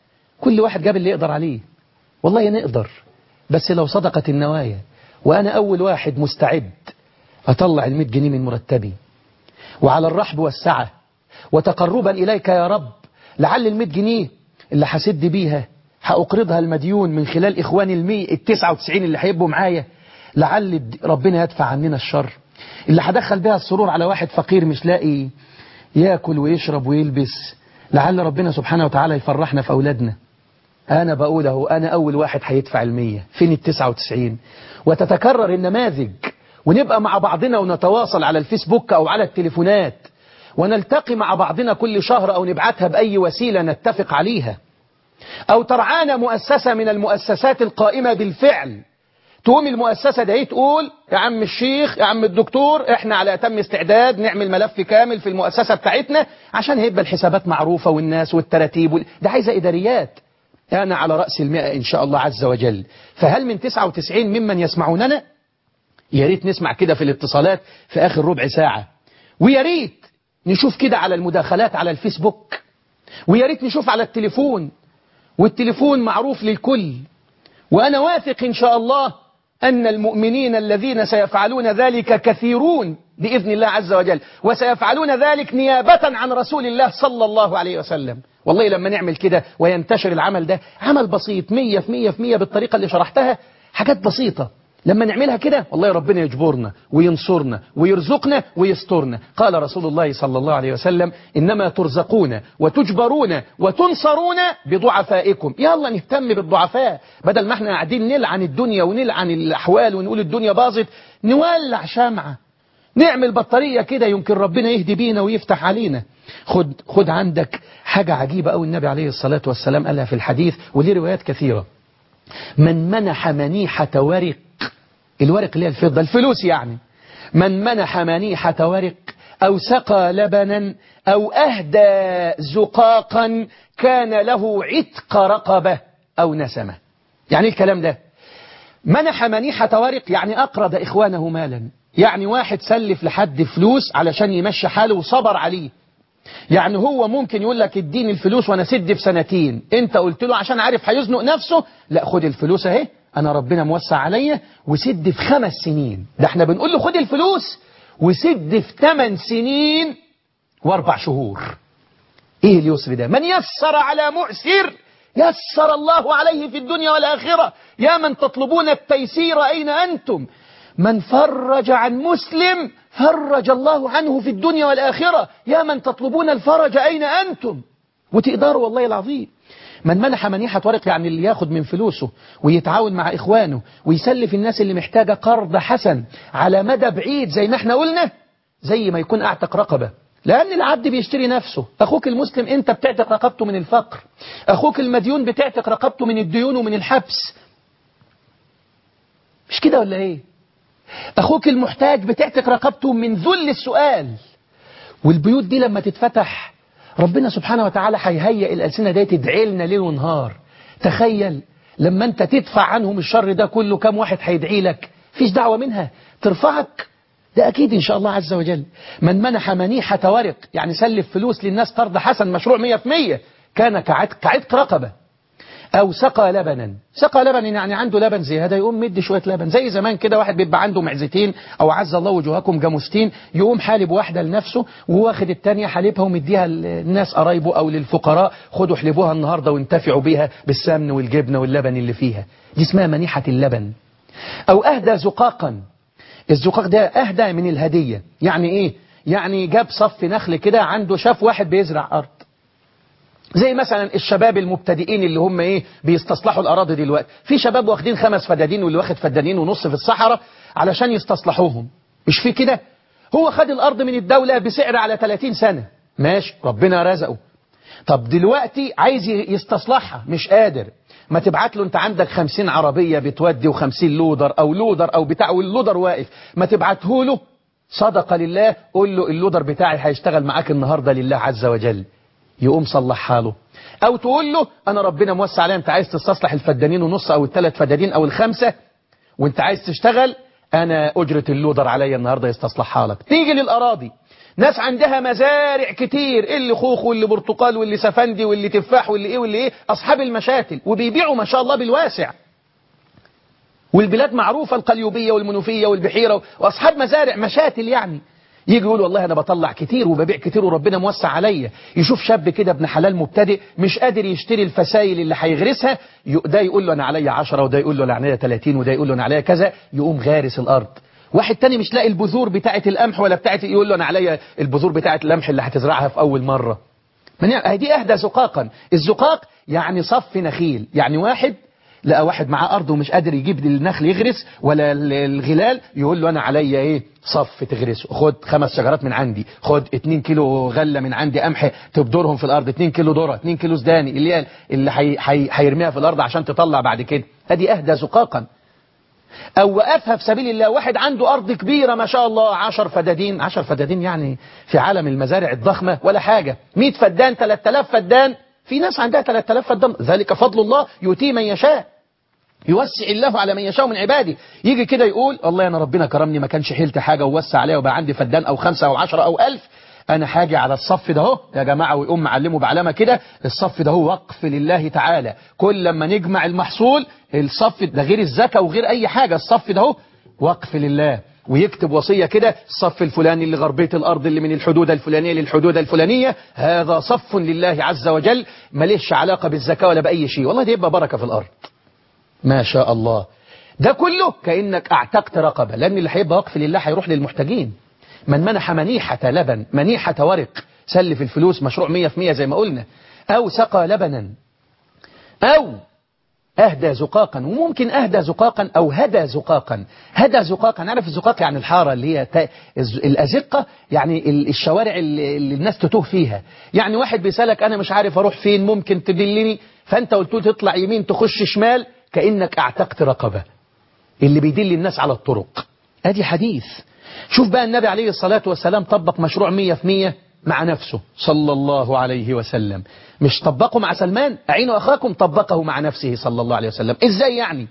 كل واحد جاب اللي يقدر عليه والله نقدر بس لو صدقت النوايا وأنا أول واحد مستعد أطلع المئة جنيه من مرتبي وعلى الرحب والسعة وتقربا إليك يا رب لعل المئة جنيه اللي هسد بيها هأقرضها المديون من خلال إخواني المئة التسعة وتسعين اللي هيبقوا معايا لعل ربنا يدفع عننا الشر اللي هدخل بها السرور على واحد فقير مش لاقي ياكل ويشرب ويلبس لعل ربنا سبحانه وتعالى يفرحنا في أولادنا أنا بقول اهو أنا أول واحد هيدفع المية فين التسعة وتسعين وتتكرر النماذج ونبقى مع بعضنا ونتواصل على الفيسبوك أو على التليفونات ونلتقي مع بعضنا كل شهر أو نبعتها بأي وسيلة نتفق عليها أو ترعانا مؤسسة من المؤسسات القائمة بالفعل تقوم المؤسسة ده تقول يا عم الشيخ يا عم الدكتور احنا على أتم استعداد نعمل ملف كامل في المؤسسة بتاعتنا عشان هيبقى الحسابات معروفة والناس والتراتيب وال... ده عايزة إداريات أنا على رأس المئة إن شاء الله عز وجل فهل من 99 ممن يسمعوننا يا ريت نسمع كده في الاتصالات في آخر ربع ساعة ويا ريت نشوف كده على المداخلات على الفيسبوك ويا ريت نشوف على التليفون والتليفون معروف للكل وأنا واثق إن شاء الله أن المؤمنين الذين سيفعلون ذلك كثيرون بإذن الله عز وجل وسيفعلون ذلك نيابة عن رسول الله صلى الله عليه وسلم والله لما نعمل كده وينتشر العمل ده عمل بسيط مية في مية في مية بالطريقة اللي شرحتها حاجات بسيطة لما نعملها كده والله ربنا يجبرنا وينصرنا ويرزقنا ويسترنا قال رسول الله صلى الله عليه وسلم إنما ترزقون وتجبرون وتنصرون بضعفائكم يلا نهتم بالضعفاء بدل ما احنا قاعدين نلعن الدنيا ونلعن الأحوال ونقول الدنيا باظت نولع شمعة نعمل بطارية كده يمكن ربنا يهدي بينا ويفتح علينا خد, خد عندك حاجة عجيبة أو النبي عليه الصلاة والسلام قالها في الحديث وليه روايات كثيرة من منح منيحة ورق الورق اللي هي الفضة الفلوس يعني من منح منيحة ورق أو سقى لبنا أو أهدى زقاقا كان له عتق رقبة أو نسمة يعني الكلام ده منح منيحة ورق يعني أقرض إخوانه مالا يعني واحد سلف لحد فلوس علشان يمشي حاله وصبر عليه يعني هو ممكن يقول لك اديني الفلوس وانا سد في سنتين انت قلت له عشان عارف هيزنق نفسه لا خد الفلوس اهي انا ربنا موسع عليا وسد في خمس سنين ده احنا بنقول له خد الفلوس وسد في ثمان سنين واربع شهور ايه اليسر ده من يسر على معسر يسر الله عليه في الدنيا والآخرة يا من تطلبون التيسير أين أنتم من فرج عن مسلم فرج الله عنه في الدنيا والآخرة يا من تطلبون الفرج أين أنتم وتقدروا والله العظيم من منح منيحة ورق يعني اللي ياخد من فلوسه ويتعاون مع إخوانه ويسلف الناس اللي محتاجة قرض حسن على مدى بعيد زي ما احنا قلنا زي ما يكون أعتق رقبة لأن العبد بيشتري نفسه أخوك المسلم أنت بتعتق رقبته من الفقر أخوك المديون بتعتق رقبته من الديون ومن الحبس مش كده ولا إيه أخوك المحتاج بتعتق رقبته من ذل السؤال والبيوت دي لما تتفتح ربنا سبحانه وتعالى هيهيئ الألسنة دي تدعي لنا ليل ونهار تخيل لما أنت تدفع عنهم الشر ده كله كم واحد هيدعي لك فيش دعوة منها ترفعك ده أكيد إن شاء الله عز وجل من منح منيحة ورق يعني سلف فلوس للناس قرض حسن مشروع مية في مية كان كعتق, كعتق رقبة أو سقى لبنا سقى لبنا يعني عنده لبن زي هذا يقوم مدي شوية لبن زي زمان كده واحد بيبقى عنده معزتين أو عز الله وجوهكم جاموستين يقوم حالب واحدة لنفسه وواخد التانية حالبها ومديها للناس قرايبه أو للفقراء خدوا احلبوها النهاردة وانتفعوا بيها بالسمن والجبنة واللبن اللي فيها دي اسمها منيحة اللبن أو أهدى زقاقا الزقاق ده أهدى من الهدية يعني إيه يعني جاب صف نخل كده عنده شاف واحد بيزرع أرض زي مثلا الشباب المبتدئين اللي هم ايه بيستصلحوا الأراضي دلوقتي في شباب واخدين خمس فدادين واللي واخد فدانين ونص في الصحراء علشان يستصلحوهم مش في كده هو خد الأرض من الدولة بسعر على 30 سنة ماشي ربنا رزقه طب دلوقتي عايز يستصلحها مش قادر ما تبعت له انت عندك خمسين عربية بتودي وخمسين لودر او لودر او بتاع واللودر واقف ما تبعته له صدق لله قول له اللودر بتاعي هيشتغل معاك النهاردة لله عز وجل يقوم صلحها له او تقول له انا ربنا موسع عليا انت عايز تستصلح الفدانين ونص او الثلاث فدانين او الخمسة وانت عايز تشتغل انا اجرة اللودر عليا النهاردة يستصلحها لك تيجي للاراضي ناس عندها مزارع كتير اللي خوخ واللي برتقال واللي سفندي واللي تفاح واللي ايه واللي ايه اصحاب المشاتل وبيبيعوا ما شاء الله بالواسع والبلاد معروفة القليوبية والمنوفية والبحيرة واصحاب مزارع مشاتل يعني يجي يقول والله انا بطلع كتير وببيع كتير وربنا موسع عليا يشوف شاب كده ابن حلال مبتدئ مش قادر يشتري الفسايل اللي هيغرسها ده يقول له انا عليا 10 وده يقول له انا عليا 30 وده يقول له انا عليا كذا يقوم غارس الارض واحد تاني مش لاقي البذور بتاعة القمح ولا بتاعة يقول له انا عليا البذور بتاعة القمح اللي هتزرعها في اول مرة من يعني دي اهدى زقاقا الزقاق يعني صف نخيل يعني واحد لقى واحد معاه ارض ومش قادر يجيب النخل يغرس ولا الغلال يقول له انا عليا ايه صف تغرسه خد خمس شجرات من عندي خد 2 كيلو غله من عندي قمح تبدرهم في الارض 2 كيلو ذره 2 كيلو سداني اللي اللي هيرميها في الارض عشان تطلع بعد كده هذه اهدى زقاقا أو وقفها في سبيل الله واحد عنده أرض كبيرة ما شاء الله عشر فدادين عشر فدادين يعني في عالم المزارع الضخمة ولا حاجة مئة فدان 3000 فدان في ناس عندها 3000 فدان ذلك فضل الله يؤتيه من يشاء يوسع الله على من يشاء من عباده يجي كده يقول والله أنا ربنا كرمني ما كانش حيلت حاجة ووسع عليا وبقى عندي فدان أو خمسة أو عشرة أو ألف أنا حاجة على الصف ده اهو يا جماعة ويقوم معلمه بعلامة كده الصف ده هو وقف لله تعالى كل لما نجمع المحصول الصف ده غير الزكاة وغير أي حاجة الصف ده هو وقف لله ويكتب وصية كده الصف الفلاني اللي غربية الأرض اللي من الحدود الفلانية للحدود الفلانية هذا صف لله عز وجل مليش علاقة بالزكاة ولا بأي شيء والله دي يبقى بركة في الأرض ما شاء الله ده كله كأنك اعتقت رقبة لأن اللي هيبقى وقف لله هيروح للمحتاجين من منح منيحة لبن منيحة ورق سلف الفلوس مشروع مية في مية زي ما قلنا أو سقى لبنا أو أهدى زقاقا وممكن أهدى زقاقا أو هدى زقاقا هدى زقاقا عارف الزقاق يعني الحارة اللي هي تا... الأزقة يعني الشوارع اللي, اللي الناس تتوه فيها يعني واحد بيسألك أنا مش عارف أروح فين ممكن تدلني فأنت قلت له تطلع يمين تخش شمال كأنك اعتقت رقبة اللي بيدل الناس على الطرق ادي حديث شوف بقى النبي عليه الصلاة والسلام طبق مشروع مية في مية مع نفسه صلى الله عليه وسلم مش طبقه مع سلمان أعينوا أخاكم طبقه مع نفسه صلى الله عليه وسلم إزاي يعني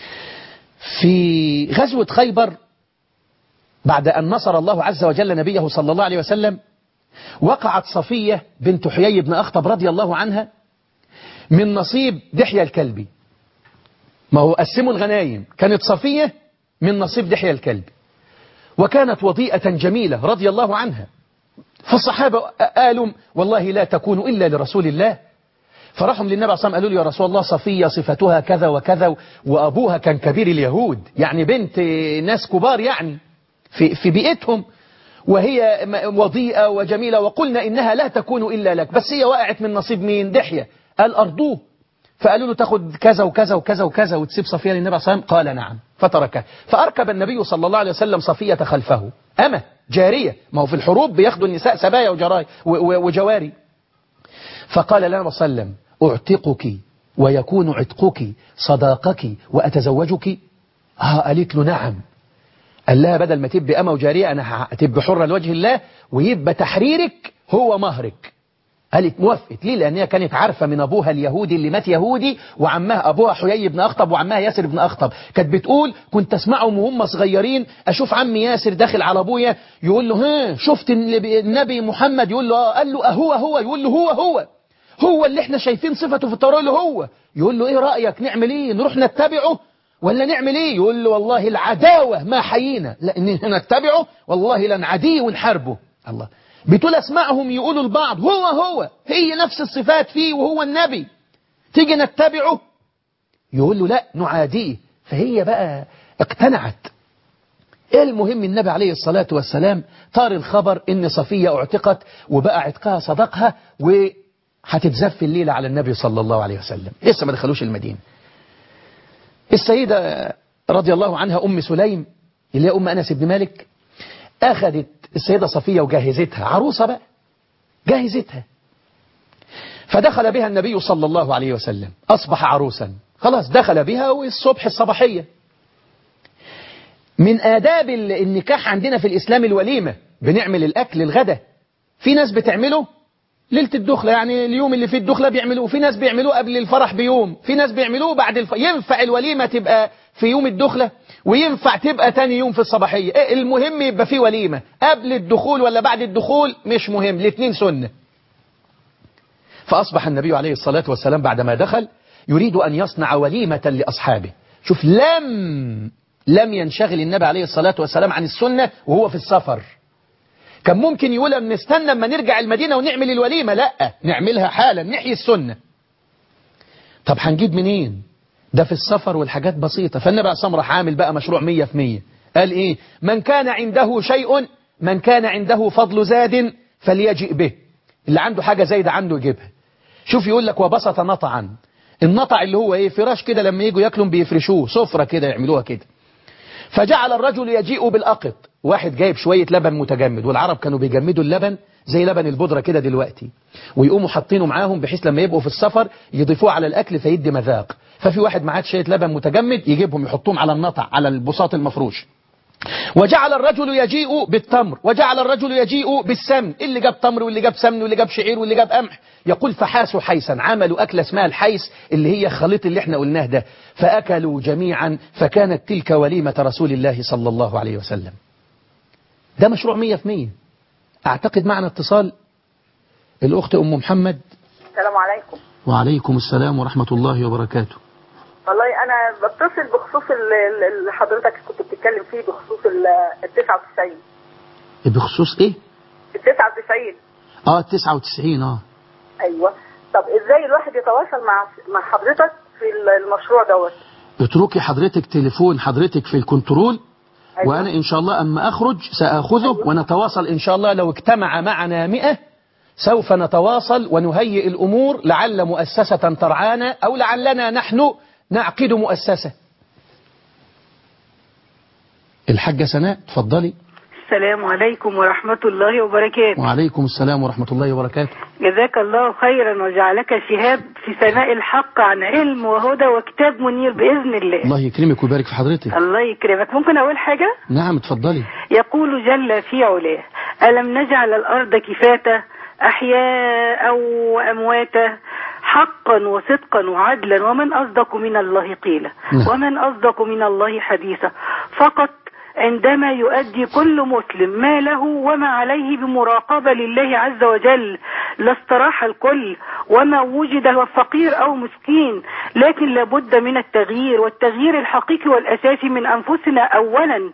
في غزوة خيبر بعد أن نصر الله عز وجل نبيه صلى الله عليه وسلم وقعت صفية بنت حيي بن أخطب رضي الله عنها من نصيب دحية الكلبي ما هو قسموا الغنايم كانت صفية من نصيب دحية الكلبي وكانت وضيئة جميلة رضي الله عنها فالصحابة قالوا والله لا تكون إلا لرسول الله فرحهم للنبي عليه الصلاة قالوا له يا رسول الله صفية صفتها كذا وكذا وأبوها كان كبير اليهود يعني بنت ناس كبار يعني في, في بيئتهم وهي وضيئة وجميلة وقلنا إنها لا تكون إلا لك بس هي وقعت من نصيب مين دحية قال أرضوه فقالوا له تاخد كذا وكذا وكذا وكذا وتسيب صفية للنبي عليه الصلاة قال نعم فتركه فأركب النبي صلى الله عليه وسلم صفية خلفه أما جارية ما هو في الحروب بياخدوا النساء سبايا وجراي وجواري فقال لنا وسلم أعتقك ويكون عتقك صداقك وأتزوجك ها قالت له نعم قال لها بدل ما تبقى أما وجارية أنا هتبقى حرة لوجه الله ويبقى تحريرك هو مهرك قالت موافقت ليه لأن هي كانت عارفة من أبوها اليهودي اللي مات يهودي وعمها أبوها حيي بن أخطب وعمها ياسر بن أخطب كانت بتقول كنت أسمعهم وهم صغيرين أشوف عمي ياسر داخل على أبويا يقول له ها شفت النبي محمد يقول له آه قال له أهو هو يقول له هو هو هو اللي احنا شايفين صفته في التوراة اللي هو يقول له ايه رأيك نعمل ايه نروح نتبعه ولا نعمل ايه يقول له والله العداوة ما حيينا لأن نتبعه والله لنعديه ونحاربه الله بتقول اسمعهم يقولوا البعض هو هو هي نفس الصفات فيه وهو النبي تيجي نتبعه يقول له لا نعاديه فهي بقى اقتنعت المهم النبي عليه الصلاة والسلام طار الخبر ان صفية اعتقت وبقى عتقها صدقها وهتتزف الليلة على النبي صلى الله عليه وسلم لسه ما دخلوش المدينة السيدة رضي الله عنها أم سليم اللي هي أم أنس بن مالك أخذت السيدة صفية وجهزتها عروسة بقى جهزتها فدخل بها النبي صلى الله عليه وسلم أصبح عروسا خلاص دخل بها والصبح الصباحية من آداب النكاح عندنا في الإسلام الوليمة بنعمل الأكل الغدا في ناس بتعمله ليلة الدخلة يعني اليوم اللي فيه الدخلة بيعملوه في ناس بيعملوه قبل الفرح بيوم في ناس بيعملوه بعد الف... ينفع الوليمة تبقى في يوم الدخلة وينفع تبقى تاني يوم في الصباحية إيه المهم يبقى في وليمة قبل الدخول ولا بعد الدخول مش مهم الاثنين سنة فأصبح النبي عليه الصلاة والسلام بعدما دخل يريد أن يصنع وليمة لأصحابه شوف لم لم ينشغل النبي عليه الصلاة والسلام عن السنة وهو في السفر كان ممكن يقول أن نستنى اما نرجع المدينة ونعمل الوليمة لا نعملها حالا نحيي السنة طب هنجيب منين ده في السفر والحاجات بسيطة فالنبي عليه الصلاة راح عامل بقى مشروع مية في مية قال إيه من كان عنده شيء من كان عنده فضل زاد فليجئ به اللي عنده حاجة زايدة عنده يجيبها شوف يقول لك وبسط نطعا النطع اللي هو ايه فراش كده لما يجوا ياكلوا بيفرشوه سفرة كده يعملوها كده فجعل الرجل يجيء بالأقط واحد جايب شوية لبن متجمد والعرب كانوا بيجمدوا اللبن زي لبن البودرة كده دلوقتي ويقوموا حاطينه معاهم بحيث لما يبقوا في السفر يضيفوه على الأكل فيدي مذاق ففي واحد معاه شوية لبن متجمد يجيبهم يحطوهم على النطع على البساط المفروش وجعل الرجل يجيء بالتمر وجعل الرجل يجيء بالسمن اللي جاب تمر واللي جاب سمن واللي جاب شعير واللي جاب قمح يقول فحاسوا حيسا عملوا أكلة اسمها الحيس اللي هي خليط اللي احنا قلناه ده فأكلوا جميعا فكانت تلك وليمة رسول الله صلى الله عليه وسلم ده مشروع مية في مية أعتقد معنا اتصال الأخت أم محمد السلام عليكم وعليكم السلام ورحمة الله وبركاته والله انا بتصل بخصوص ال- ال- اللي حضرتك كنت بتتكلم فيه بخصوص ال ال 99 بخصوص ايه؟ ال 99 اه 99 اه ايوه طب ازاي الواحد يتواصل مع مع حضرتك في ال- المشروع دوت اتركي حضرتك تليفون حضرتك في الكنترول أيوة. وأنا إن شاء الله أما أخرج سأخذه ونتواصل إن شاء الله لو اجتمع معنا مئة سوف نتواصل ونهيئ الأمور لعل مؤسسة ترعانا أو لعلنا نحن نعقد مؤسسة الحاجة سناء تفضلي السلام عليكم ورحمة الله وبركاته وعليكم السلام ورحمة الله وبركاته جزاك الله خيرا وجعلك شهاب في ثناء الحق عن علم وهدى وكتاب منير بإذن الله الله يكرمك ويبارك في حضرتك الله يكرمك ممكن أقول حاجة نعم تفضلي يقول جل في علاه ألم نجعل الأرض كفاتا أحياء وأمواتا حقا وصدقا وعدلا ومن أصدق من الله قيلا نعم. ومن أصدق من الله حديثا فقط عندما يؤدي كل مسلم ما له وما عليه بمراقبة لله عز وجل لاستراح الكل وما وجد فقير أو مسكين لكن لابد من التغيير والتغيير الحقيقي والأساسي من أنفسنا أولا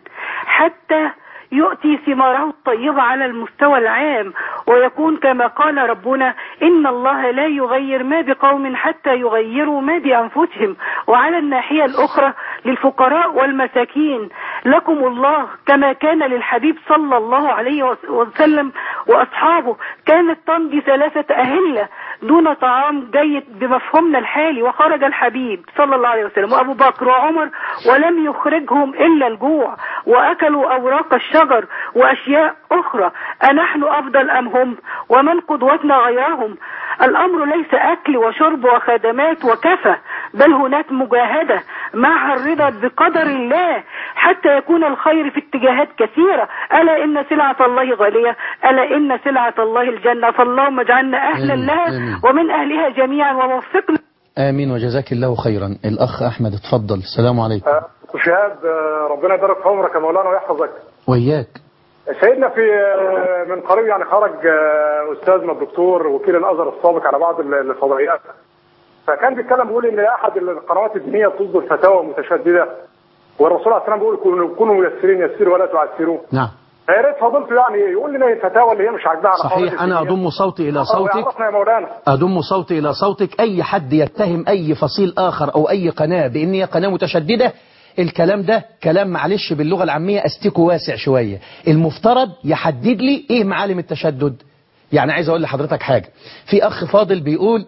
حتى يؤتي ثماره الطيبة على المستوى العام ويكون كما قال ربنا إن الله لا يغير ما بقوم حتى يغيروا ما بأنفسهم وعلى الناحية الأخرى للفقراء والمساكين لكم الله كما كان للحبيب صلى الله عليه وس- وسلم وأصحابه كانت تمضي ثلاثة أهلة دون طعام جيد بمفهومنا الحالي وخرج الحبيب صلى الله عليه وسلم وأبو بكر وعمر ولم يخرجهم إلا الجوع وأكلوا أوراق الشجر وأشياء أخرى أنحن أفضل أم هم ومن قدوتنا غيرهم الأمر ليس أكل وشرب وخدمات وكفى بل هناك مجاهدة معها الرضا بقدر الله حتى يكون الخير في اتجاهات كثيرة ألا إن سلعة الله غالية ألا إن سلعة الله الجنة فاللهم اجعلنا أهلا آمين، لها آمين. ومن أهلها جميعا ووفقنا آمين وجزاك الله خيرا الأخ أحمد اتفضل السلام عليكم أخو شهاب آه، ربنا يبارك في عمرك يا مولانا ويحفظك وإياك سيدنا في آه، من قريب يعني خرج آه، استاذنا الدكتور وكيل الازهر السابق على بعض ال- الفضائيات فكان بيتكلم بيقول ان احد القنوات الدينيه تصدر فتاوى متشدده والرسول عليه السلام بيقول كونوا كونوا ميسرين يسروا ولا تعسروا نعم فيا ريت فضلته يعني يقول لنا الفتاوى اللي هي مش عاجباها على صحيح قواعد أنا الدينية. أضم صوتي إلى آه، صوتك ويعرفنا يا مولانا أضم صوتي إلى صوتك أي حد يتهم أي فصيل آخر أو أي قناة بأن هي قناة متشددة الكلام ده كلام معلش باللغة العامية أستيكه واسع شوية المفترض يحدد لي إيه معالم التشدد يعني عايز أقول لحضرتك حاجة في أخ فاضل بيقول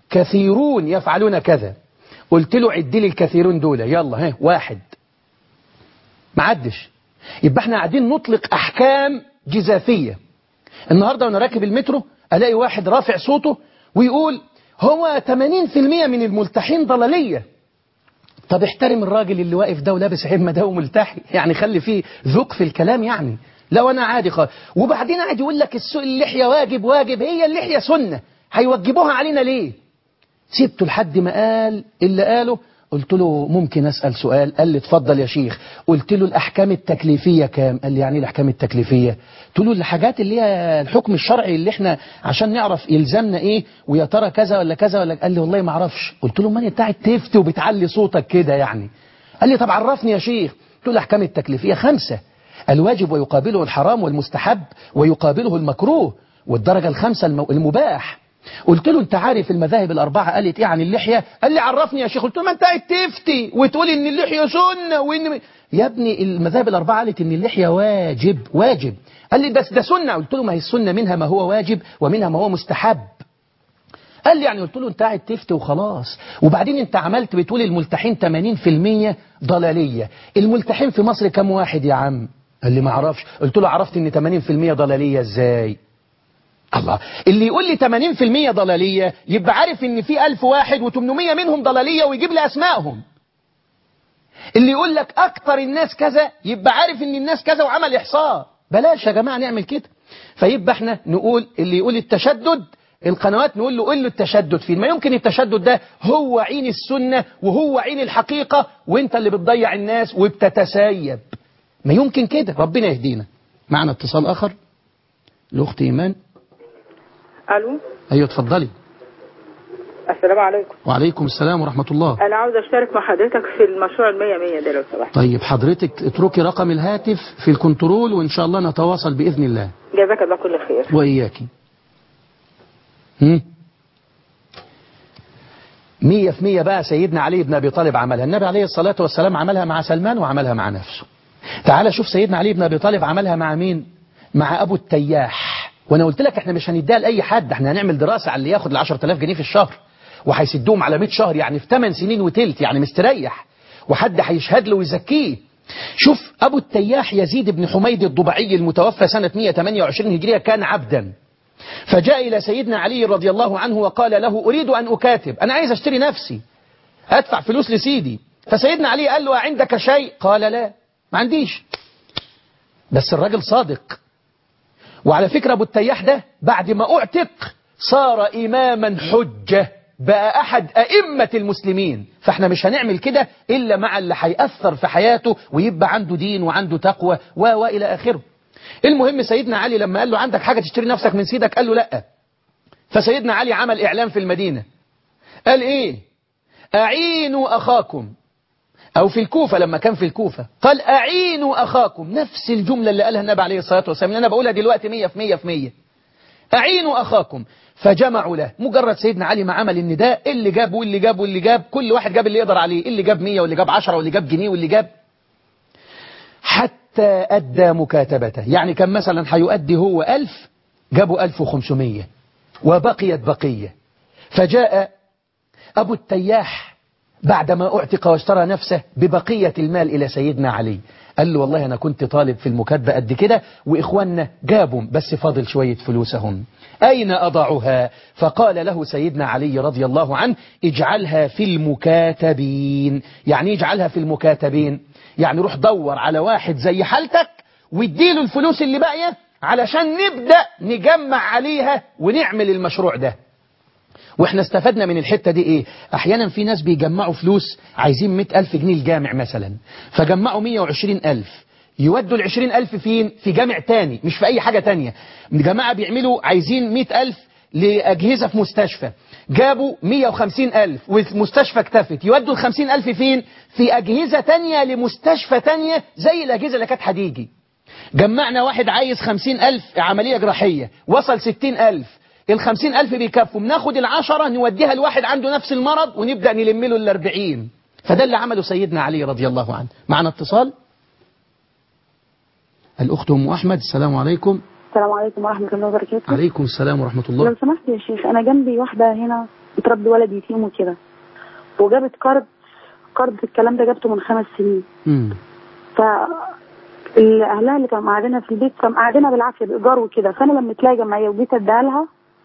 كثيرون يفعلون كذا قلت له عد لي الكثيرون دول يلا ها واحد معدش يبقى احنا قاعدين نطلق أحكام جزافية النهاردة وانا راكب المترو الاقي واحد رافع صوته ويقول هو 80% من الملتحين ضلالية طب احترم الراجل اللي واقف ده ولابس عمة ده وملتحي يعني خلي فيه ذوق في الكلام يعني لو انا عادي خالص وبعدين قاعد يقول لك السوق اللحية واجب واجب هي اللحية سنة هيوجبوها علينا ليه سيبته لحد ما قال اللي قاله قلت له ممكن أسأل سؤال قال لي اتفضل يا شيخ قلت له الأحكام التكليفية كام قال لي يعني إيه الأحكام التكليفية قلت له الحاجات اللي هي الحكم الشرعي اللي احنا عشان نعرف يلزمنا ايه ويا ترى كذا ولا كذا ولا قال لي والله ما اعرفش قلت له ما انت قاعد تفتي وبتعلي صوتك كده يعني قال لي طب عرفني يا شيخ قلت له الأحكام التكليفية خمسة الواجب ويقابله الحرام والمستحب ويقابله المكروه والدرجة الخامسة المو- المباح قلت له انت عارف المذاهب الأربعة قالت ايه عن اللحية قال لي عرفني يا شيخ قلت له ما انت قاعد تفتي وتقول ان اللحية سنة وان يا ابني المذاهب الأربعة قالت ان اللحية واجب واجب قال لي بس ده سنة قلت له ما هي السنة منها ما هو واجب ومنها ما هو مستحب قال لي يعني قلت له انت قاعد تفتي وخلاص وبعدين انت عملت بتقول الملتحين 80% ضلالية الملتحين في مصر كم واحد يا عم قال لي ما اعرفش قلت له عرفت ان 80% ضلالية ازاي الله اللي يقول لي 80% ضلالية يبقى عارف ان في 1000 واحد و800 منهم ضلالية ويجيب لي اسمائهم اللي يقول لك اكتر الناس كذا يبقى عارف ان الناس كذا وعمل احصاء بلاش يا جماعة نعمل كده فيبقى احنا نقول اللي يقول التشدد القنوات نقول له قول له التشدد فين ما يمكن التشدد ده هو عين السنة وهو عين الحقيقة وانت اللي بتضيع الناس وبتتسيب ما يمكن كده ربنا يهدينا معنا اتصال اخر الاخت ايمان الو ايوه اتفضلي السلام عليكم وعليكم السلام ورحمة الله انا عاوز اشترك مع حضرتك في المشروع المية مية ده لو سمحت طيب حضرتك اتركي رقم الهاتف في الكنترول وإن شاء الله نتواصل بإذن الله جزاك الله كل خير وإياكي هم؟ مية في مية بقى سيدنا علي بن أبي طالب عملها النبي عليه الصلاة والسلام عملها مع سلمان وعملها مع نفسه تعال شوف سيدنا علي بن أبي طالب عملها مع مين مع أبو التياح وأنا قلت لك احنا مش هنديها لأي حد احنا هنعمل دراسة على اللي ياخد ال 10000 جنيه في الشهر وهيسدوهم على 100 شهر يعني في 8 سنين وتلت يعني مستريح وحد هيشهد له ويزكيه شوف أبو التياح يزيد بن حميد الضبعي المتوفى سنة 128 هجرية كان عبدا فجاء إلى سيدنا علي رضي الله عنه وقال له أريد أن أكاتب أنا عايز أشتري نفسي أدفع فلوس لسيدي فسيدنا علي قال له عندك شيء قال لا ما عنديش بس الراجل صادق وعلى فكرة أبو التياح ده بعد ما أعتق صار إماما حجة بقى أحد أئمة المسلمين فاحنا مش هنعمل كده إلا مع اللي هيأثر في حياته ويبقى عنده دين وعنده تقوى و وإلى آخره المهم سيدنا علي لما قال له عندك حاجة تشتري نفسك من سيدك قال له لا فسيدنا علي عمل إعلان في المدينة قال إيه أعينوا أخاكم أو في الكوفة لما كان في الكوفة قال أعينوا أخاكم نفس الجملة اللي قالها النبي عليه الصلاة والسلام اللي أنا بقولها دلوقتي مية في مية في مية أعينوا أخاكم فجمعوا له مجرد سيدنا علي ما عمل النداء اللي جاب واللي جاب واللي جاب كل واحد جاب اللي يقدر عليه اللي جاب مية واللي جاب عشرة واللي جاب جنيه واللي جاب حتى أدى مكاتبته يعني كان مثلا هيؤدي هو ألف جابوا ألف وخمسمية وبقيت بقية فجاء أبو التياح بعدما أعتق واشترى نفسه ببقية المال إلى سيدنا علي قال له والله أنا كنت طالب في المكاتبة قد كده وإخواننا جابوا بس فاضل شوية فلوسهم أين أضعها فقال له سيدنا علي رضي الله عنه اجعلها في المكاتبين يعني اجعلها في المكاتبين يعني روح دور على واحد زي حالتك واديله الفلوس اللي باقية علشان نبدأ نجمع عليها ونعمل المشروع ده واحنا استفدنا من الحتة دي ايه احيانا في ناس بيجمعوا فلوس عايزين مئة الف جنيه الجامع مثلا فجمعوا مية وعشرين الف يودوا العشرين الف فين في جامع تاني مش في اي حاجة تانية جماعة بيعملوا عايزين مئة الف لأجهزة في مستشفى جابوا 150 ألف ومستشفى اكتفت يودوا ال 50 ألف فين في أجهزة تانية لمستشفى تانية زي الأجهزة اللي كانت هتيجي جمعنا واحد عايز 50 ألف عملية جراحية وصل 60 ألف الخمسين ألف بيكفوا بناخد العشرة نوديها لواحد عنده نفس المرض ونبدأ نلم له الأربعين فده اللي عمله سيدنا علي رضي الله عنه معنا اتصال الأخت أم أحمد السلام عليكم السلام عليكم ورحمة الله وبركاته عليكم السلام ورحمة لو الله سمحت يا شيخ أنا جنبي واحدة هنا بتربي ولد يتيم وكده وجابت قرض قرض الكلام ده جابته من خمس سنين مم. ف ال- أهلها اللي كانوا قاعدينها في البيت كانوا قاعدينها بالعافية بإيجار وكده فأنا لما تلاقي جمعية وجيت أديها لها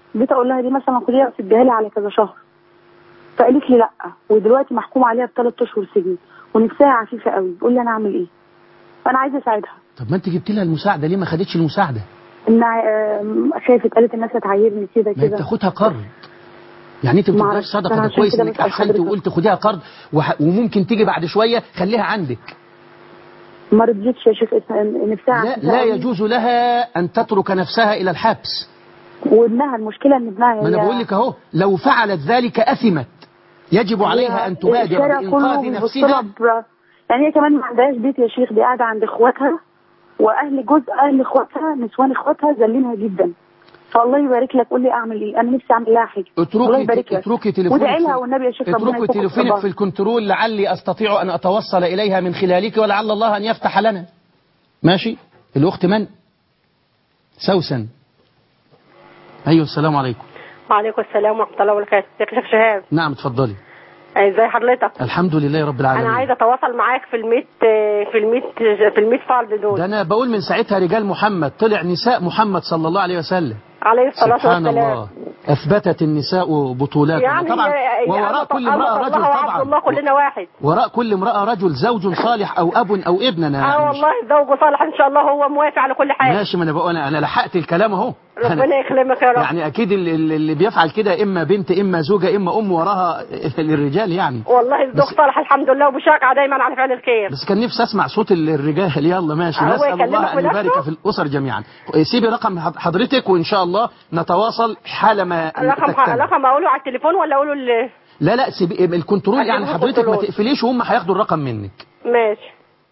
جيت اقول لها دي مثلا خديها سديها لي على كذا شهر فقالت لي لا ودلوقتي محكوم عليها بثلاث اشهر سجن ونفسها عفيفه قوي بتقول لي انا اعمل ايه فانا عايزه اساعدها طب ما انت جبت لها المساعده ليه ما خدتش المساعده ان آم، خافت قالت الناس هتعايرني كده ما هي كده بتاخدها قرض يعني انت ما ما بتديهاش أعرفش. صدقه أنا ده عشان كويس كده انك بسأل احسنت حضرتك. وقلت خديها قرض وح... وممكن تيجي بعد شويه خليها عندك ما رضيتش يا شيخ إس- نفسها لا, عفيفة لا قوي. يجوز لها ان تترك نفسها الى الحبس وابنها المشكله ان ابنها ما انا هي- بقول لك اهو لو فعلت ذلك اثمت يجب عليها ان تبادر الشارع كله بانقاذ بيبص نفسها لها ب- يعني هي كمان ما عندهاش بيت يا شيخ دي قاعده عند اخواتها واهل جزء اهل اخواتها نسوان اخواتها ذلينها جدا فالله يبارك لك قول لي اعمل ايه انا نفسي اعمل لها حاجه الله اتركي يبارك لك اتركي تليفونك وادعي لها في- والنبي يا شيخ ربنا اتركي يفك تليفونك الصبر. في الكنترول لعلي استطيع ان اتوصل اليها من خلالك ولعل الله ان يفتح لنا ماشي الاخت من سوسن ايوه السلام عليكم وعليكم السلام ورحمة الله وبركاته ازيك يا شيخ شهاب نعم اتفضلي ازي حضرتك الحمد لله رب العالمين انا عايزه اتواصل معاك في الميت في الميت في الميت فرد دول ده انا بقول من ساعتها رجال محمد طلع نساء محمد صلى الله عليه وسلم عليه الصلاه سبحان والسلام الله اثبتت النساء بطولات يعني طبعا يا- ووراء يا كل الله امراه رجل الله وعبد الله طبعا كلنا واحد وراء كل امراه رجل زوج صالح او اب او ابن انا اه مش- والله زوجه صالح ان شاء الله هو موافق على كل حاجه ماشي ما انا بقول انا انا لحقت الكلام اهو ربنا أنا- يكرمك يا رب يعني اكيد اللي, اللي بيفعل كده اما بنت اما زوجه اما ام وراها للرجال يعني والله الزوج بس- صالح الحمد لله وبشجع دايما على فعل الخير بس كان نفسي اسمع صوت ال- الرجال يلا ماشي هو نسال يكلمك الله ان بنفسه؟ يبارك في الاسر جميعا سيبي رقم حض- حضرتك وان شاء الله نتواصل حالما رقم تكتمل. رقم اقوله على التليفون ولا اقوله ال- لا لا سيبي الكنترول يعني أجيبه حضرتك ما كنترول. تقفليش وهم هياخدوا الرقم منك ماشي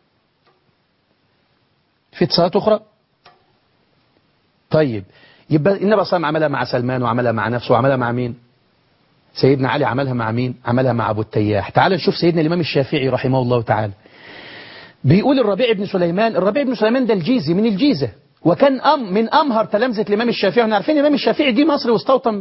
في اتصالات اخرى طيب يبقى النبي صلى الله عليه وسلم عملها مع سلمان وعملها مع نفسه وعملها مع مين سيدنا علي عملها مع مين عملها مع ابو التياح تعال نشوف سيدنا الامام الشافعي رحمه الله تعالى بيقول الربيع بن سليمان الربيع بن سليمان ده الجيزي من الجيزة وكان أم من أمهر تلامذة الإمام الشافعي احنا عارفين الإمام الشافعي دي مصري واستوطن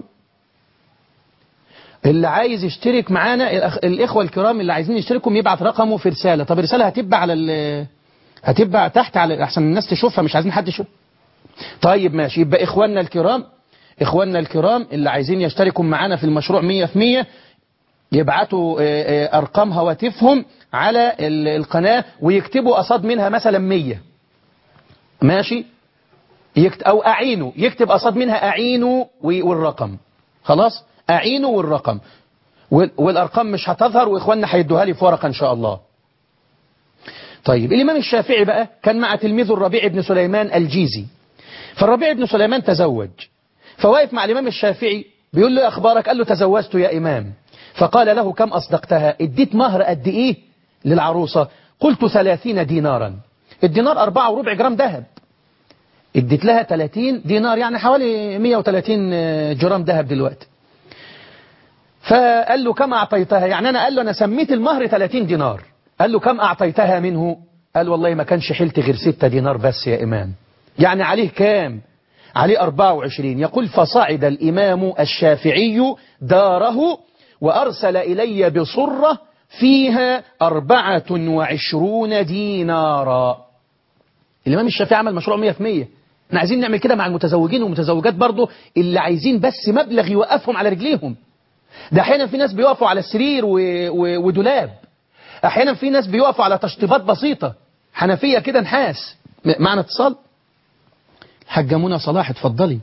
اللي عايز يشترك معانا الأخ... الإخوة الكرام اللي عايزين يشتركوا يبعت رقمه في رسالة طب الرسالة هتبقى على ال... هتبقى تحت على أحسن الناس تشوفها مش عايزين حد يشوف طيب ماشي يبقى إخواننا الكرام إخواننا الكرام اللي عايزين يشتركوا معانا في المشروع مية في مية يبعتوا آه، آه، أرقام هواتفهم على ال- القناة ويكتبوا قصاد منها مثلا مية ماشي يكت... أو أعينوا يكتب قصاد منها أعينوا و- والرقم خلاص أعينوا والرقم وال- والأرقام مش هتظهر وإخواننا هيدوها لي في ورقة إن شاء الله طيب الإمام الشافعي بقى كان مع تلميذه الربيع بن سليمان الجيزي فالربيع بن سليمان تزوج فواقف مع الإمام الشافعي بيقول له أخبارك قال له تزوجت يا إمام فقال له كم أصدقتها اديت مهر قد إيه للعروسة قلت ثلاثين دينارا الدينار أربعة وربع جرام ذهب اديت لها 30 دينار يعني حوالي 130 جرام ذهب دلوقتي فقال له كم أعطيتها يعني أنا قال له أنا سميت المهر 30 دينار قال له كم أعطيتها منه قال والله ما كانش حيلتي غير 6 دينار بس يا إمام يعني عليه كام عليه 24 يقول فصعد الإمام الشافعي داره وأرسل إلي بصرة فيها أربعة وعشرون دينارا الإمام الشافعي عمل مشروع مية في مية احنا عايزين نعمل كده مع المتزوجين والمتزوجات برضو اللي عايزين بس مبلغ يوقفهم على رجليهم ده أحيانا في ناس بيقفوا على سرير و... و... ودولاب أحيانا في ناس بيقفوا على تشطيبات بسيطة حنفية كده نحاس م- معنا اتصال حاجة منى صلاح اتفضلي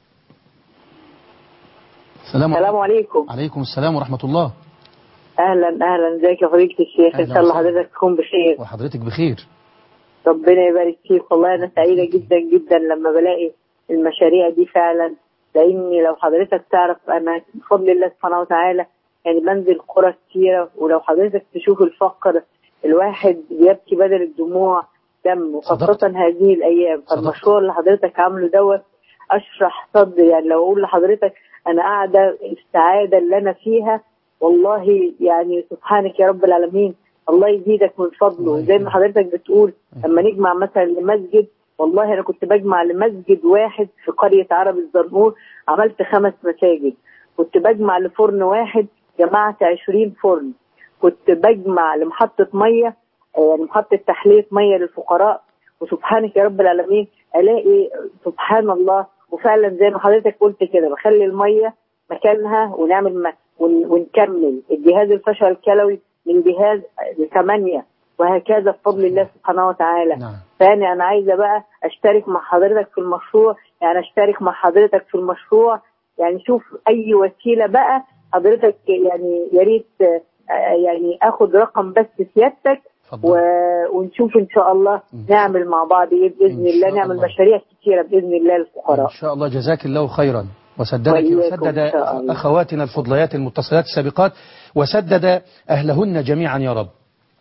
السلام السلام عليكم عليكم السلام ورحمة الله اهلا اهلا ازيك يا فضيله الشيخ ان أهلا شاء الله وسهلا. حضرتك تكون بخير وحضرتك بخير ربنا يبارك فيك والله انا سعيده جدا جدا لما بلاقي المشاريع دي فعلا لاني لو حضرتك تعرف انا بفضل الله سبحانه وتعالى يعني بنزل قرى كتيره ولو حضرتك تشوف الفقر الواحد بيبكي بدل الدموع دم وخاصه هذه الايام فالمشروع اللي حضرتك عامله دوت اشرح صدري يعني لو اقول لحضرتك انا قاعده السعاده اللي انا فيها والله يعني سبحانك يا رب العالمين الله يزيدك من فضله زي ما حضرتك بتقول لما نجمع مثلا لمسجد والله انا كنت بجمع لمسجد واحد في قريه عرب الزرنور عملت خمس مساجد كنت بجمع لفرن واحد جمعت 20 فرن كنت بجمع لمحطه ميه آه، يعني محطه تحليه ميه للفقراء وسبحانك يا رب العالمين الاقي سبحان الله وفعلا زي ما حضرتك قلت كده بخلي الميه مكانها ونعمل م... ون... ونكمل الجهاز الفشل الكلوي من جهاز لثمانية وهكذا بفضل الله سبحانه وتعالى نعم. فأنا أنا عايزة بقى أشترك مع حضرتك في المشروع يعني أشترك مع حضرتك في المشروع يعني شوف أي وسيلة بقى حضرتك يعني يا ريت آه، يعني آخد رقم بس سيادتك اتفضل. و... ونشوف إن شاء الله نعمل مع بعض إيه بإذن إن الله شاء نعمل الله. مشاريع كثيرة بإذن الله للفقراء إن شاء الله جزاك الله خيرا وسددك وإياكم وسدد إن شاء الله. أخواتنا الفضليات المتصلات السابقات وسدد أهلهن جميعا يا رب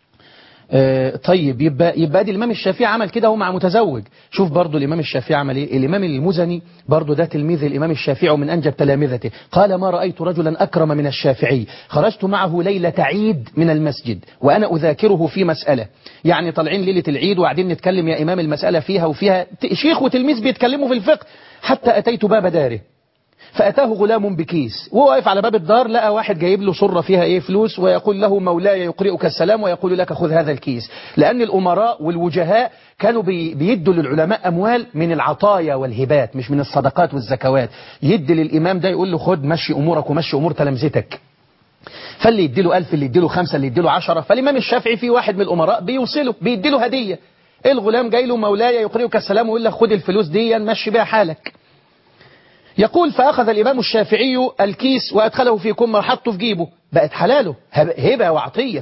آه، طيب يبقى يبقى دي الامام الشافعي عمل كده هو مع متزوج شوف برضو الامام الشافعي عمل ايه الامام المزني برضو ده تلميذ الامام الشافعي ومن انجب تلامذته قال ما رايت رجلا اكرم من الشافعي خرجت معه ليله عيد من المسجد وانا اذاكره في مساله يعني طالعين ليله العيد وقاعدين نتكلم يا امام المساله فيها وفيها ت- شيخ وتلميذ بيتكلموا في الفقه حتى اتيت باب داره فأتاه غلام بكيس وهو واقف على باب الدار لقى واحد جايب له صرة فيها ايه فلوس ويقول له مولاي يقرئك السلام ويقول لك خذ هذا الكيس لأن الأمراء والوجهاء كانوا بي بيدوا للعلماء أموال من العطايا والهبات مش من الصدقات والزكوات يدي للإمام ده يقول له خد مشي أمورك ومشي أمور تلامذتك فاللي يديله ألف اللي يديله خمسة اللي يديله عشرة فالإمام الشافعي في واحد من الأمراء بيوصله بيديله هدية الغلام جاي له مولاي يقرئك السلام ويقول لك خد الفلوس دي مشي بيها حالك يقول فأخذ الإمام الشافعي الكيس وأدخله في كمة وحطه في جيبه بقت حلاله هب- هبة وعطية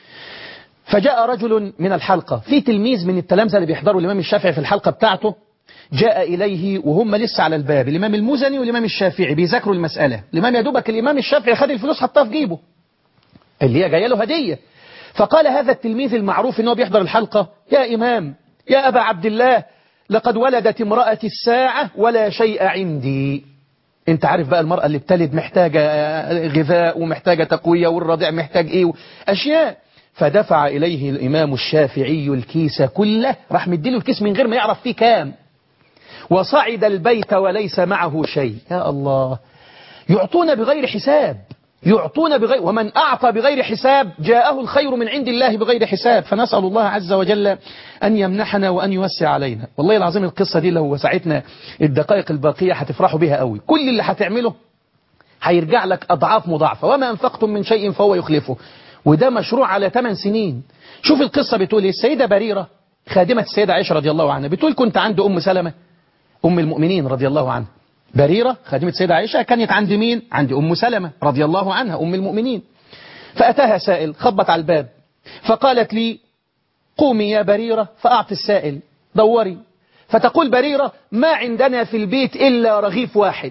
فجاء رجل من الحلقة في تلميذ من التلامذة اللي بيحضروا الإمام الشافعي في الحلقة بتاعته جاء إليه وهم لسه على الباب الإمام المزني والإمام الشافعي بيذاكروا المسألة الإمام يا دوبك الإمام الشافعي خد الفلوس حطها في جيبه اللي هي جايه له هدية فقال هذا التلميذ المعروف أنه بيحضر الحلقة يا إمام يا أبا عبد الله لقد ولدت امرأة الساعة ولا شيء عندي انت عارف بقى المرأة اللي بتلد محتاجة غذاء ومحتاجة تقوية والرضيع محتاج ايه أشياء فدفع إليه الإمام الشافعي الكيس كله راح مديله الكيس من غير ما يعرف فيه كام وصعد البيت وليس معه شيء يا الله يعطون بغير حساب يعطون بغير ومن أعطى بغير حساب جاءه الخير من عند الله بغير حساب فنسأل الله عز وجل أن يمنحنا وأن يوسع علينا والله العظيم القصة دي لو وسعتنا الدقائق الباقية هتفرحوا بها قوي كل اللي هتعمله هيرجع لك أضعاف مضاعفة وما أنفقتم من شيء فهو يخلفه وده مشروع على 8 سنين شوف القصة بتقول إيه السيدة بريرة خادمة السيدة عائشة رضي الله عنها بتقول كنت عند أم سلمة أم المؤمنين رضي الله عنها بريرة خادمة السيدة عائشة كانت عند مين؟ عند أم سلمة رضي الله عنها أم المؤمنين فأتاها سائل خبط على الباب فقالت لي قومي يا بريرة فأعطي السائل دوري فتقول بريرة ما عندنا في البيت إلا رغيف واحد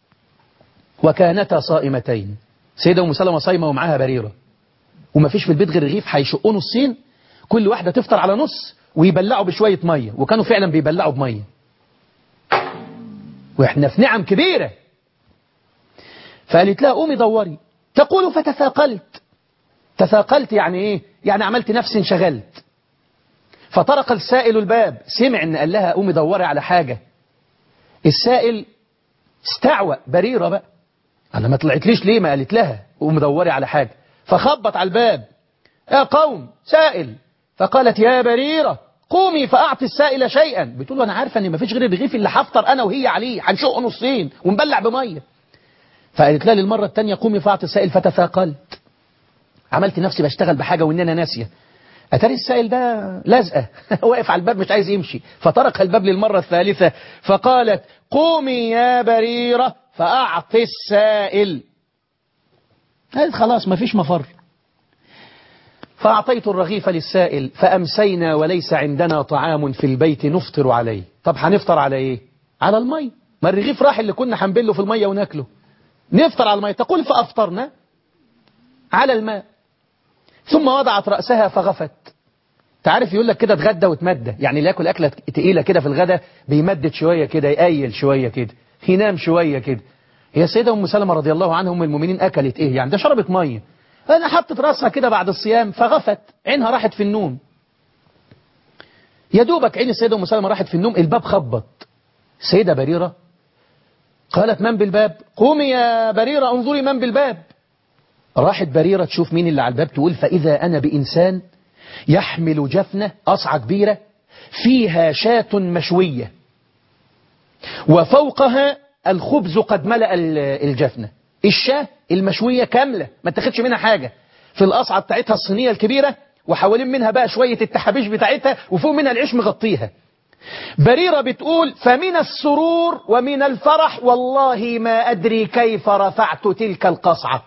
وكانتا صائمتين سيدة أم سلمة صايمة ومعاها بريرة وما فيش في البيت غير رغيف هيشقوا نصين كل واحدة تفطر على نص ويبلعوا بشوية مية وكانوا فعلا بيبلعوا بمية واحنا في نعم كبيرة فقالت لها قومي دوري تقول فتثاقلت تثاقلت يعني ايه يعني عملت نفسي انشغلت فطرق السائل الباب سمع ان قال لها قومي دوري على حاجة السائل استعوى بريرة بقى انا ما طلعتليش ليه ما قالت لها قومي دوري على حاجة فخبط على الباب يا قوم سائل فقالت يا بريرة قومي فأعطي السائل شيئا بتقول له أنا عارفة أن مفيش غير الرغيف اللي هفطر أنا وهي عليه هنشقه نصين ونبلع بمية فقالت لها للمرة الثانية قومي فأعطي السائل فتثاقلت عملت نفسي بشتغل بحاجة وإن أنا ناسية أتاري السائل ده لازقة واقف على الباب مش عايز يمشي فطرق الباب للمرة الثالثة فقالت قومي يا بريرة فأعطي السائل قالت خلاص مفيش مفر فأعطيت الرغيف للسائل فأمسينا وليس عندنا طعام في البيت نفطر عليه طب هنفطر على إيه على المي ما الرغيف راح اللي كنا هنبله في المية وناكله نفطر على المي تقول فأفطرنا على الماء ثم وضعت رأسها فغفت تعرف يقول لك كده اتغدى وتمدى يعني اللي ياكل أكلة تقيلة كده في الغدا بيمدد شوية كده يقيل شوية كده ينام شوية كده هي السيدة أم سلمة رضي الله عنها أم المؤمنين أكلت إيه يعني ده شربت مية أنا حطت رأسها كده بعد الصيام فغفت عينها راحت في النوم يا دوبك عين السيدة أم سلمة راحت في النوم الباب خبط السيدة بريرة قالت من بالباب قومي يا بريرة انظري من بالباب راحت بريرة تشوف مين اللي على الباب تقول فإذا أنا بإنسان يحمل جفنة قصعة كبيرة فيها شاة مشوية وفوقها الخبز قد ملأ ال- الجفنة الشاه المشوية كاملة ما تاخدش منها حاجة في القصعة بتاعتها الصينية الكبيرة وحوالين منها بقى شوية التحابيش بتاعتها وفوق منها العيش مغطيها بريرة بتقول فمن السرور ومن الفرح والله ما أدري كيف رفعت تلك القصعة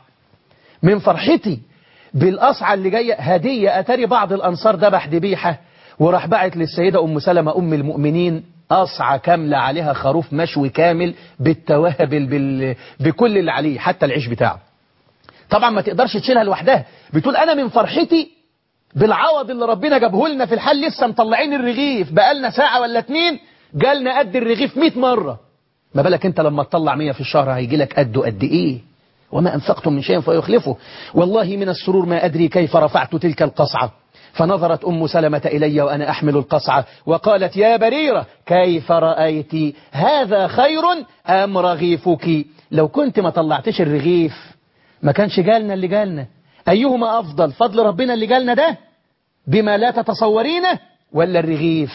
من فرحتي بالقصعة اللي جاية هدية أتاري بعض الأنصار ذبح ذبيحة وراح بعت للسيدة أم سلمة أم المؤمنين قصعة كاملة عليها خروف مشوي كامل بالتوابل بال... بكل اللي عليه حتى العيش بتاعه طبعا ما تقدرش تشيلها لوحدها بتقول أنا من فرحتي بالعوض اللي ربنا جابه لنا في الحال لسه مطلعين الرغيف بقالنا ساعة ولا اتنين جالنا قد الرغيف 100 مرة ما بالك انت لما تطلع 100 في الشهر هيجي لك قده قد ايه وما أنفقتم من شيء فيخلفه والله من السرور ما أدري كيف رفعت تلك القصعة فنظرت أم سلمة إلي وأنا أحمل القصعة وقالت يا بريرة كيف رأيت هذا خير أم رغيفك لو كنت ما طلعتش الرغيف ما كانش جالنا اللي جالنا أيهما أفضل فضل ربنا اللي جالنا ده بما لا تتصورينه ولا الرغيف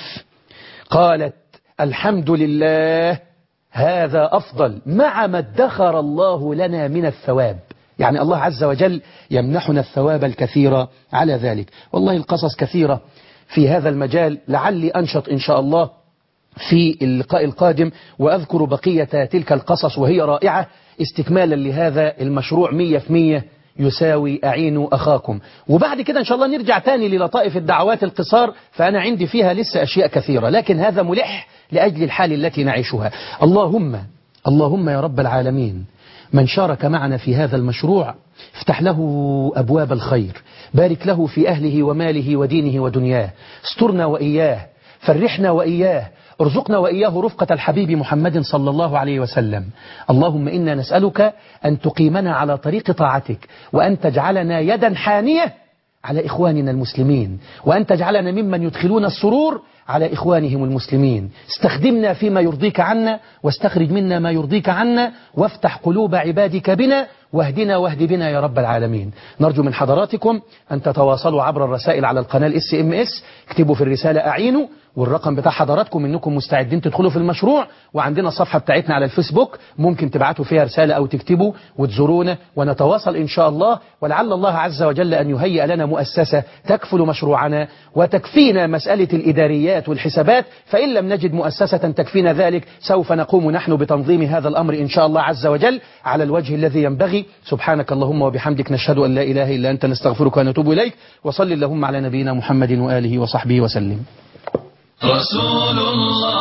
قالت الحمد لله هذا أفضل مع ما ادخر الله لنا من الثواب يعني الله عز وجل يمنحنا الثواب الكثير على ذلك والله القصص كثيرة في هذا المجال لعلي أنشط إن شاء الله في اللقاء القادم وأذكر بقية تلك القصص وهي رائعة استكمالا لهذا المشروع مية في مية يساوي أعين أخاكم وبعد كده إن شاء الله نرجع تاني للطائف الدعوات القصار فأنا عندي فيها لسه أشياء كثيرة لكن هذا ملح لأجل الحال التي نعيشها اللهم اللهم يا رب العالمين من شارك معنا في هذا المشروع افتح له أبواب الخير بارك له في أهله وماله ودينه ودنياه استرنا وإياه فرحنا وإياه ارزقنا وإياه رفقة الحبيب محمد صلى الله عليه وسلم اللهم إنا نسألك أن تقيمنا على طريق طاعتك وأن تجعلنا يدا حانية على إخواننا المسلمين وأن تجعلنا ممن يدخلون السرور على إخوانهم المسلمين استخدمنا فيما يرضيك عنا واستخرج منا ما يرضيك عنا وافتح قلوب عبادك بنا واهدنا واهد بنا يا رب العالمين نرجو من حضراتكم أن تتواصلوا عبر الرسائل على القناة الاس ام اس اكتبوا في الرسالة أعينوا والرقم بتاع حضراتكم انكم مستعدين تدخلوا في المشروع وعندنا الصفحة بتاعتنا على الفيسبوك ممكن تبعتوا فيها رسالة او تكتبوا وتزورونا ونتواصل ان شاء الله ولعل الله عز وجل ان يهيئ لنا مؤسسة تكفل مشروعنا وتكفينا مسألة الاداريات والحسابات فان لم نجد مؤسسة تكفينا ذلك سوف نقوم نحن بتنظيم هذا الامر ان شاء الله عز وجل على الوجه الذي ينبغي سبحانك اللهم وبحمدك نشهد ان لا اله الا انت نستغفرك ونتوب اليك وصل اللهم على نبينا محمد واله وصحبه وسلم رسول الله